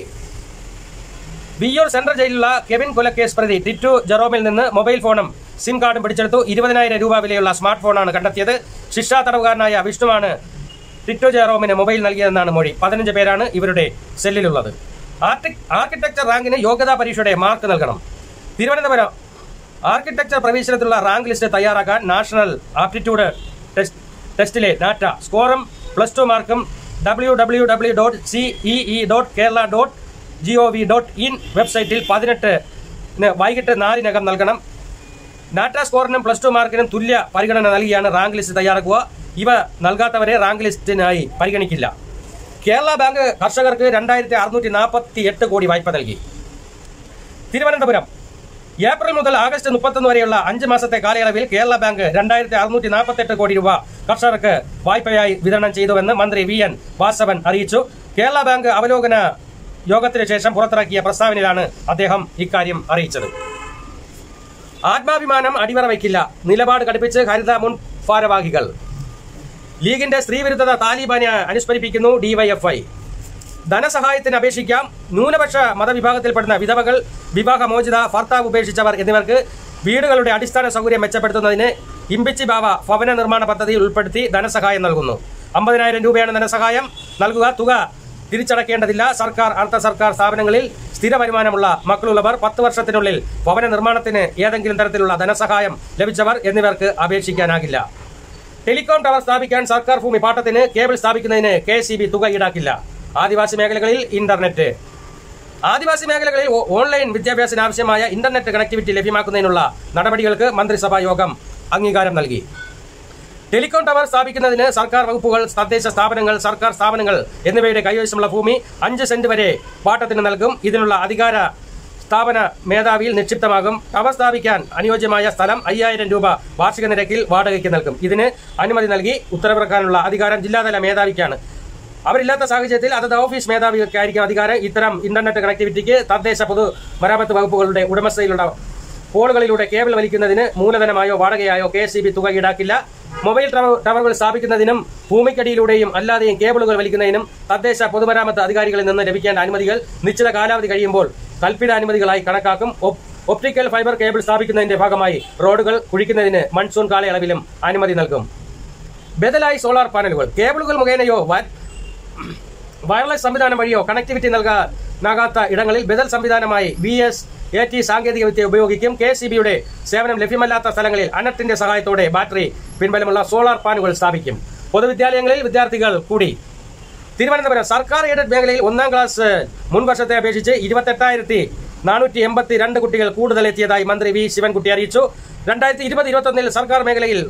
വിയ്യൂർ സെൻട്രൽ ജയിലിലുള്ള കെവിൻ കൊലക്കേസ് പ്രതി ടിറ്റു ജെറോമിൽ നിന്ന് മൊബൈൽ ഫോണും സിം കാർഡും പിടിച്ചെടുത്തു ഇരുപതിനായിരം രൂപ വിലയുള്ള സ്മാർട്ട് ഫോണാണ് കണ്ടെത്തിയത് ശിക്ഷാ തടവുകാരനായ വിഷ്ണുവാണ് ടിറ്റു ജെറോമിന് മൊബൈൽ നൽകിയതെന്നാണ് മൊഴി പതിനഞ്ച് പേരാണ് ഇവരുടെ സെല്ലിലുള്ളത് ആർട്ടി- ആർക്കിടെക്ചർ റാങ്കിന് യോഗ്യതാ പരീക്ഷയുടെ മാർക്ക് നൽകണം തിരുവനന്തപുരം ആർക്കിടെക്ചർ പ്രവേശനത്തിലുള്ള റാങ്ക് ലിസ്റ്റ് തയ്യാറാക്കാൻ നാഷണൽ ആപ്റ്റിറ്റ്യൂഡ് ടെസ്റ്റ് ടെസ്റ്റിലെ ഡാറ്റ സ്കോറും പ്ലസ് ടു മാർക്കും W W W dot CEE dot Kerala dot G O V dot in വെബ്സൈറ്റിൽ പതിനെട്ട് വൈകിട്ട് നാലിനകം നൽകണം ഡാറ്റ സ്കോറിനും പ്ലസ് ടു മാർക്കിനും തുല്യ പരിഗണന നൽകിയാണ് റാങ്ക് ലിസ്റ്റ് തയ്യാറാക്കുക ഇവ നൽകാത്തവരെ റാങ്ക് ലിസ്റ്റിനായി പരിഗണിക്കില്ല കേരള ബാങ്ക് കർഷകർക്ക് രണ്ടായിരത്തി അറുന്നൂറ്റി നാൽപ്പത്തി എട്ട് കോടി വായ്പ നൽകി തിരുവനന്തപുരം ഏപ്രിൽ മുതൽ ആഗസ്റ്റ് മുപ്പത്തൊന്ന് വരെയുള്ള അഞ്ച് മാസത്തെ കാലയളവിൽ കേരള ബാങ്ക് രണ്ടായിരത്തി അറുന്നൂറ്റി നാൽപ്പത്തെട്ട് കോടി രൂപ കർഷകർക്ക് വായ്പയായി വിതരണം ചെയ്തുവെന്ന് മന്ത്രി വി എൻ വാസവൻ അറിയിച്ചു കേരള ബാങ്ക് അവലോകന യോഗത്തിന് ശേഷം പുറത്തിറക്കിയ പ്രസ്താവനയിലാണ് അദ്ദേഹം ഇക്കാര്യം അറിയിച്ചത് ആത്മാഭിമാനം അടിവറ വയ്ക്കില്ല നിലപാട് കടുപ്പിച്ച് ഹരിത മുൻ ഭാരവാഹികൾ ലീഗിന്റെ സ്ത്രീവിരുദ്ധത താലിബാനെ അനുസ്മരിപ്പിക്കുന്നു ഡിവൈഎഫ്ഐ ധനസഹായത്തിന് അപേക്ഷിക്കാം ന്യൂനപക്ഷ മതവിഭാഗത്തിൽപ്പെടുന്ന വിധവകൾ വിവാഹമോചിത ഭർത്താവ് ഉപേക്ഷിച്ചവർ എന്നിവർക്ക് വീടുകളുടെ അടിസ്ഥാന സൗകര്യം മെച്ചപ്പെടുത്തുന്നതിന് ഇമ്പിച്ചി ബാവ ഭവന നിർമ്മാണ പദ്ധതിയിൽ ഉൾപ്പെടുത്തി ധനസഹായം നൽകുന്നു അമ്പതിനായിരം രൂപയാണ് ധനസഹായം നൽകുക തുക തിരിച്ചടക്കേണ്ടതില്ല സർക്കാർ അർദ്ധ സർക്കാർ സ്ഥാപനങ്ങളിൽ സ്ഥിര വരുമാനമുള്ള മക്കളുള്ളവർ പത്ത് വർഷത്തിനുള്ളിൽ ഭവന നിർമ്മാണത്തിന് ഏതെങ്കിലും തരത്തിലുള്ള ധനസഹായം ലഭിച്ചവർ എന്നിവർക്ക് അപേക്ഷിക്കാനാകില്ല ടെലികോം ടവർ സ്ഥാപിക്കാൻ സർക്കാർ ഭൂമി പാട്ടത്തിന് കേബിൾ സ്ഥാപിക്കുന്നതിന് കെ സി ബി തുക ഈടാക്കില്ല ആദിവാസി മേഖലകളിൽ ഇന്റർനെറ്റ് ആദിവാസി മേഖലകളിൽ ഓ- ഓൺലൈൻ വിദ്യാഭ്യാസത്തിന് ആവശ്യമായ ഇന്റർനെറ്റ് കണക്ടിവിറ്റി ലഭ്യമാക്കുന്നതിനുള്ള നടപടികൾക്ക് മന്ത്രിസഭാ യോഗം അംഗീകാരം നൽകി ടെലികോം ടവർ സ്ഥാപിക്കുന്നതിന് സർക്കാർ വകുപ്പുകൾ തദ്ദേശ സ്ഥാപനങ്ങൾ സർക്കാർ സ്ഥാപനങ്ങൾ എന്നിവയുടെ കൈവശമുള്ള ഭൂമി അഞ്ച് സെന്റ് വരെ പാട്ടത്തിന് നൽകും ഇതിനുള്ള അധികാര സ്ഥാപന മേധാവിയിൽ നിക്ഷിപ്തമാകും ടവർ സ്ഥാപിക്കാൻ അനുയോജ്യമായ സ്ഥലം അയ്യായിരം രൂപ വാർഷിക നിരക്കിൽ വാടകയ്ക്ക് നൽകും ഇതിന് അനുമതി നൽകി ഉത്തരവിറക്കാനുള്ള അധികാരം ജില്ലാതല മേധാവിക്കാണ് അവരില്ലാത്ത സാഹചര്യത്തിൽ അതത് ഓഫീസ് മേധാവികൾക്കായിരിക്കും അധികാരം ഇത്തരം ഇന്റർനെറ്റ് കണക്ടിവിറ്റിക്ക് തദ്ദേശ പൊതു മരാമത്ത് വകുപ്പുകളുടെ ഉടമസ്ഥയിലുള്ള പോളുകളിലൂടെ കേബിൾ വലിക്കുന്നതിന് മൂലധനമായോ വാടകയായോ കെ എസ് തുക ഈടാക്കില്ല മൊബൈൽ ടവ- ടവറുകൾ സ്ഥാപിക്കുന്നതിനും ഭൂമിക്കടിയിലൂടെയും അല്ലാതെയും കേബിളുകൾ വലിക്കുന്നതിനും തദ്ദേശ പൊതുമരാമത്ത് അധികാരികളിൽ നിന്ന് ലഭിക്കേണ്ട അനുമതികൾ നിശ്ചിത കാലാവധി കഴിയുമ്പോൾ കൽപ്പിത അനുമതികളായി കണക്കാക്കും ഒപ്- ഒപ്റ്റിക്കൽ ഫൈബർ കേബിൾ സ്ഥാപിക്കുന്നതിന്റെ ഭാഗമായി റോഡുകൾ കുഴിക്കുന്നതിന് മൺസൂൺ കാലയളവിലും അനുമതി നൽകും ബദലായി സോളാർ പാനലുകൾ കേബിളുകൾ മുഖേനയോ വ- വയർലെസ് സംവിധാനം വഴിയോ കണക്ടിവിറ്റി നൽകാനാകാത്ത ഇടങ്ങളിൽ ബദൽ സംവിധാനമായി വി എസ് എ ടി സാങ്കേതികവിദ്യ ഉപയോഗിക്കും കെ സി ബിയുടെ സേവനം ലഭ്യമല്ലാത്ത സ്ഥലങ്ങളിൽ അനർട്ടിന്റെ സഹായത്തോടെ ബാറ്ററി പിൻബലമുള്ള സോളാർ പാനുകൾ സ്ഥാപിക്കും പൊതുവിദ്യാലയങ്ങളിൽ വിദ്യാർത്ഥികൾ കൂടി തിരുവനന്തപുരം സർക്കാർ എയ്ഡഡ് മേഖലയിൽ ഒന്നാം ക്ലാസ് മുൻ വർഷത്തെ അപേക്ഷിച്ച് ഇരുപത്തെട്ടായിരത്തി നാനൂറ്റി എൺപത്തി രണ്ട് കുട്ടികൾ കൂടുതൽ എത്തിയതായി മന്ത്രി വി ശിവൻകുട്ടി അറിയിച്ചു രണ്ടായിരത്തി ഇരുപത് ഇരുപത്തൊന്നിൽ സർക്കാർ മേഖലയിൽ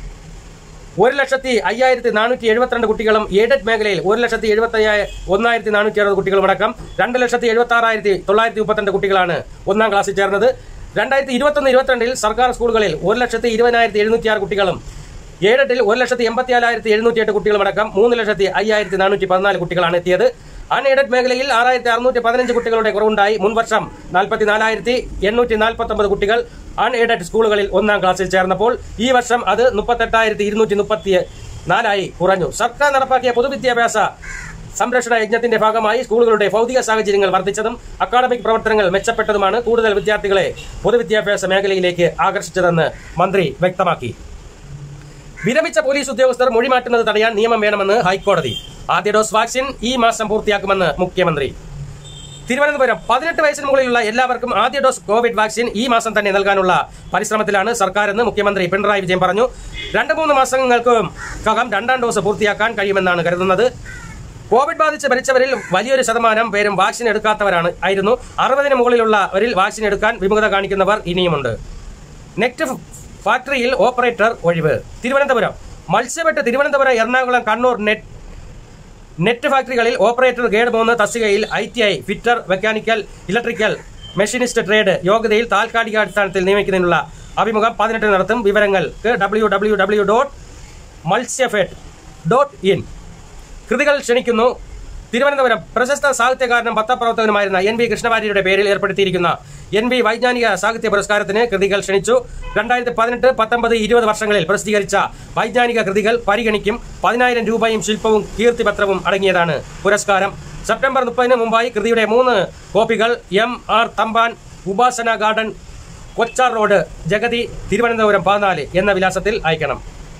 ഒരു ലക്ഷത്തി അയ്യായിരത്തി നാനൂറ്റി എഴുപത്തിരണ്ട് കുട്ടികളും എയ്ഡഡ് മേഖലയിൽ ഒരു ലക്ഷത്തി എഴുപത്തി ഒന്നായിരത്തി നാനൂറ്റി അറുപത് കുട്ടികളും അടക്കം രണ്ട് ലക്ഷത്തി എഴുപത്തി ആറായിരത്തി തൊള്ളായിരത്തി മുപ്പത്തിരണ്ട് കുട്ടികളാണ് ഒന്നാം ക്ലാസ്സിൽ ചേർന്നത് രണ്ടായിരത്തി ഇരുപത്തൊന്ന് ഇരുപത്തിരണ്ടിൽ സർക്കാർ സ്കൂളുകളിൽ ഒരു ലക്ഷത്തി ഇരുപതിനായിരത്തി എഴുന്നൂറ്റി ആറ് കുട്ടികളും എയ്ഡഡിൽ ഒരു ലക്ഷത്തി എൺപത്തിനാലായിരത്തി എഴുന്നൂറ്റി എട്ട് കുട്ടികളും അടക്കം മൂന്ന് ലക്ഷത്തി അയ്യായിരത്തി നാനൂറ്റി പതിനാല് കുട്ടികളാണ് എത്തിയത് അൺ എയ്ഡഡ് മേഖലയിൽ ആറായിരത്തി അറുന്നൂറ്റി പതിനഞ്ച് കുട്ടികളുടെ കുറവുണ്ടായി മുൻവർഷം നാൽപ്പത്തി നാലായിരത്തി എണ്ണൂറ്റി നാൽപ്പത്തി ഒമ്പത് കുട്ടികൾ അൺ എയ്ഡഡ് സ്കൂളുകളിൽ ഒന്നാം ക്ലാസ്സിൽ ചേർന്നപ്പോൾ ഈ വർഷം അത് മുപ്പത്തെട്ടായിരത്തി ഇരുന്നൂറ്റി മുപ്പത്തി നാലായി കുറഞ്ഞു സർക്കാർ നടപ്പാക്കിയ പൊതുവിദ്യാഭ്യാസ സംരക്ഷണ യജ്ഞത്തിന്റെ ഭാഗമായി സ്കൂളുകളുടെ ഭൗതിക സാഹചര്യങ്ങൾ വർദ്ധിച്ചതും അക്കാഡമിക് പ്രവർത്തനങ്ങൾ മെച്ചപ്പെട്ടതുമാണ് കൂടുതൽ വിദ്യാർത്ഥികളെ പൊതുവിദ്യാഭ്യാസ മേഖലയിലേക്ക് ആകർഷിച്ചതെന്ന് മന്ത്രി വ്യക്തമാക്കി വിരമിച്ച പോലീസ് ഉദ്യോഗസ്ഥർ മൊഴിമാറ്റുന്നത് തടയാൻ നിയമം വേണമെന്ന് ഹൈക്കോടതി ആദ്യ ഡോസ് വാക്സിൻ ഈ മാസം പൂർത്തിയാക്കുമെന്ന് മുഖ്യമന്ത്രി തിരുവനന്തപുരം പതിനെട്ട് വയസ്സിന് മുകളിലുള്ള എല്ലാവർക്കും ആദ്യ ഡോസ് കോവിഡ് വാക്സിൻ ഈ മാസം തന്നെ നൽകാനുള്ള പരിശ്രമത്തിലാണ് സർക്കാരെന്ന് മുഖ്യമന്ത്രി പിണറായി വിജയൻ പറഞ്ഞു രണ്ട് മൂന്ന് മാസങ്ങൾക്കും കകം രണ്ടാം ഡോസ് പൂർത്തിയാക്കാൻ കഴിയുമെന്നാണ് കരുതുന്നത് കോവിഡ് ബാധിച്ച് മരിച്ചവരിൽ വലിയൊരു ശതമാനം പേരും വാക്സിൻ എടുക്കാത്തവരാണ് ആയിരുന്നു അറുപതിന് മുകളിലുള്ളവരിൽ വാക്സിൻ എടുക്കാൻ വിമുഖത കാണിക്കുന്നവർ ഇനിയുമുണ്ട് നെറ്റ് ഫാക്ടറിയിൽ ഓപ്പറേറ്റർ ഒഴിവ് തിരുവനന്തപുരം മത്സ്യബെട്ട് തിരുവനന്തപുരം എറണാകുളം കണ്ണൂർ നെറ്റ് നെറ്റ് ഫാക്ടറികളിൽ ഓപ്പറേറ്റർ ഗ്രേഡ് മൂന്ന് തസ്തികയിൽ I T I fitter mechanical electrical machinist trade യോഗ്യതയിൽ താൽക്കാലിക അടിസ്ഥാനത്തിൽ നിയമിക്കുന്നതിനുള്ള അഭിമുഖം പതിനെട്ടിന് നടത്തും വിവരങ്ങൾക്ക് W W W dot Matsyafed dot in കൃതികൾ ക്ഷണിക്കുന്നു തിരുവനന്തപുരം പ്രശസ്ത സാഹിത്യകാരനും പത്രപ്രവർത്തകനുമായിരുന്ന എൻ വി കൃഷ്ണവാര്യരുടെ പേരിൽ ഏർപ്പെടുത്തിയിരിക്കുന്ന എൻ വി വൈജ്ഞാനിക സാഹിത്യ പുരസ്കാരത്തിന് കൃതികൾ ക്ഷണിച്ചു രണ്ടായിരത്തി പതിനെട്ട് പത്തൊമ്പത് ഇരുപത് വർഷങ്ങളിൽ പ്രസിദ്ധീകരിച്ച വൈജ്ഞാനിക കൃതികൾ പരിഗണിക്കും പതിനായിരം രൂപയും ശില്പവും കീർത്തിപത്രവും അടങ്ങിയതാണ് പുരസ്കാരം സെപ്റ്റംബർ മുപ്പതിന് മുമ്പായി കൃതിയുടെ മൂന്ന് കോപ്പികൾ M R Thampan Upasana garden Kochar road Jagathy Thiruvananthapuram പതിനാല് എന്ന വിലാസത്തിൽ അയക്കണം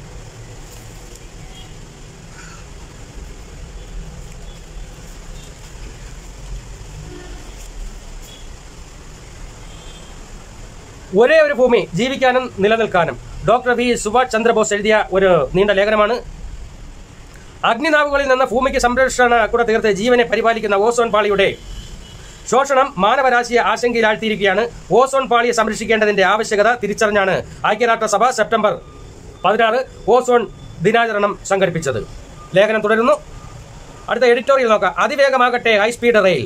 ഒരേ ഒരു ഭൂമി ജീവിക്കാനും നിലനിൽക്കാനും ഡോക്ടർ വി സുഭാഷ് ചന്ദ്രബോസ് എഴുതിയ ഒരു നീണ്ട ലേഖനമാണ് അഗ്നിനാവുകളിൽ നിന്ന് ഭൂമിക്ക് സംരക്ഷണ കൂടെ തീർത്ത് ജീവനെ പരിപാലിക്കുന്ന ഓസോൺ പാളിയുടെ ശോഷണം മാനവരാശിയെ ആശങ്കയിലാഴ്ത്തിയിരിക്കുകയാണ് ഓസോൺ പാളിയെ സംരക്ഷിക്കേണ്ടതിന്റെ ആവശ്യകത തിരിച്ചറിഞ്ഞാണ് ഐക്യരാഷ്ട്രസഭ സെപ്റ്റംബർ പതിനാറ് ഓസോൺ ദിനാചരണം സംഘടിപ്പിച്ചത് ലേഖനം തുടരുന്നു അടുത്ത എഡിറ്റോറിയൽ നോക്കാം അതിവേഗമാകട്ടെ ഹൈസ്പീഡ് റെയിൽ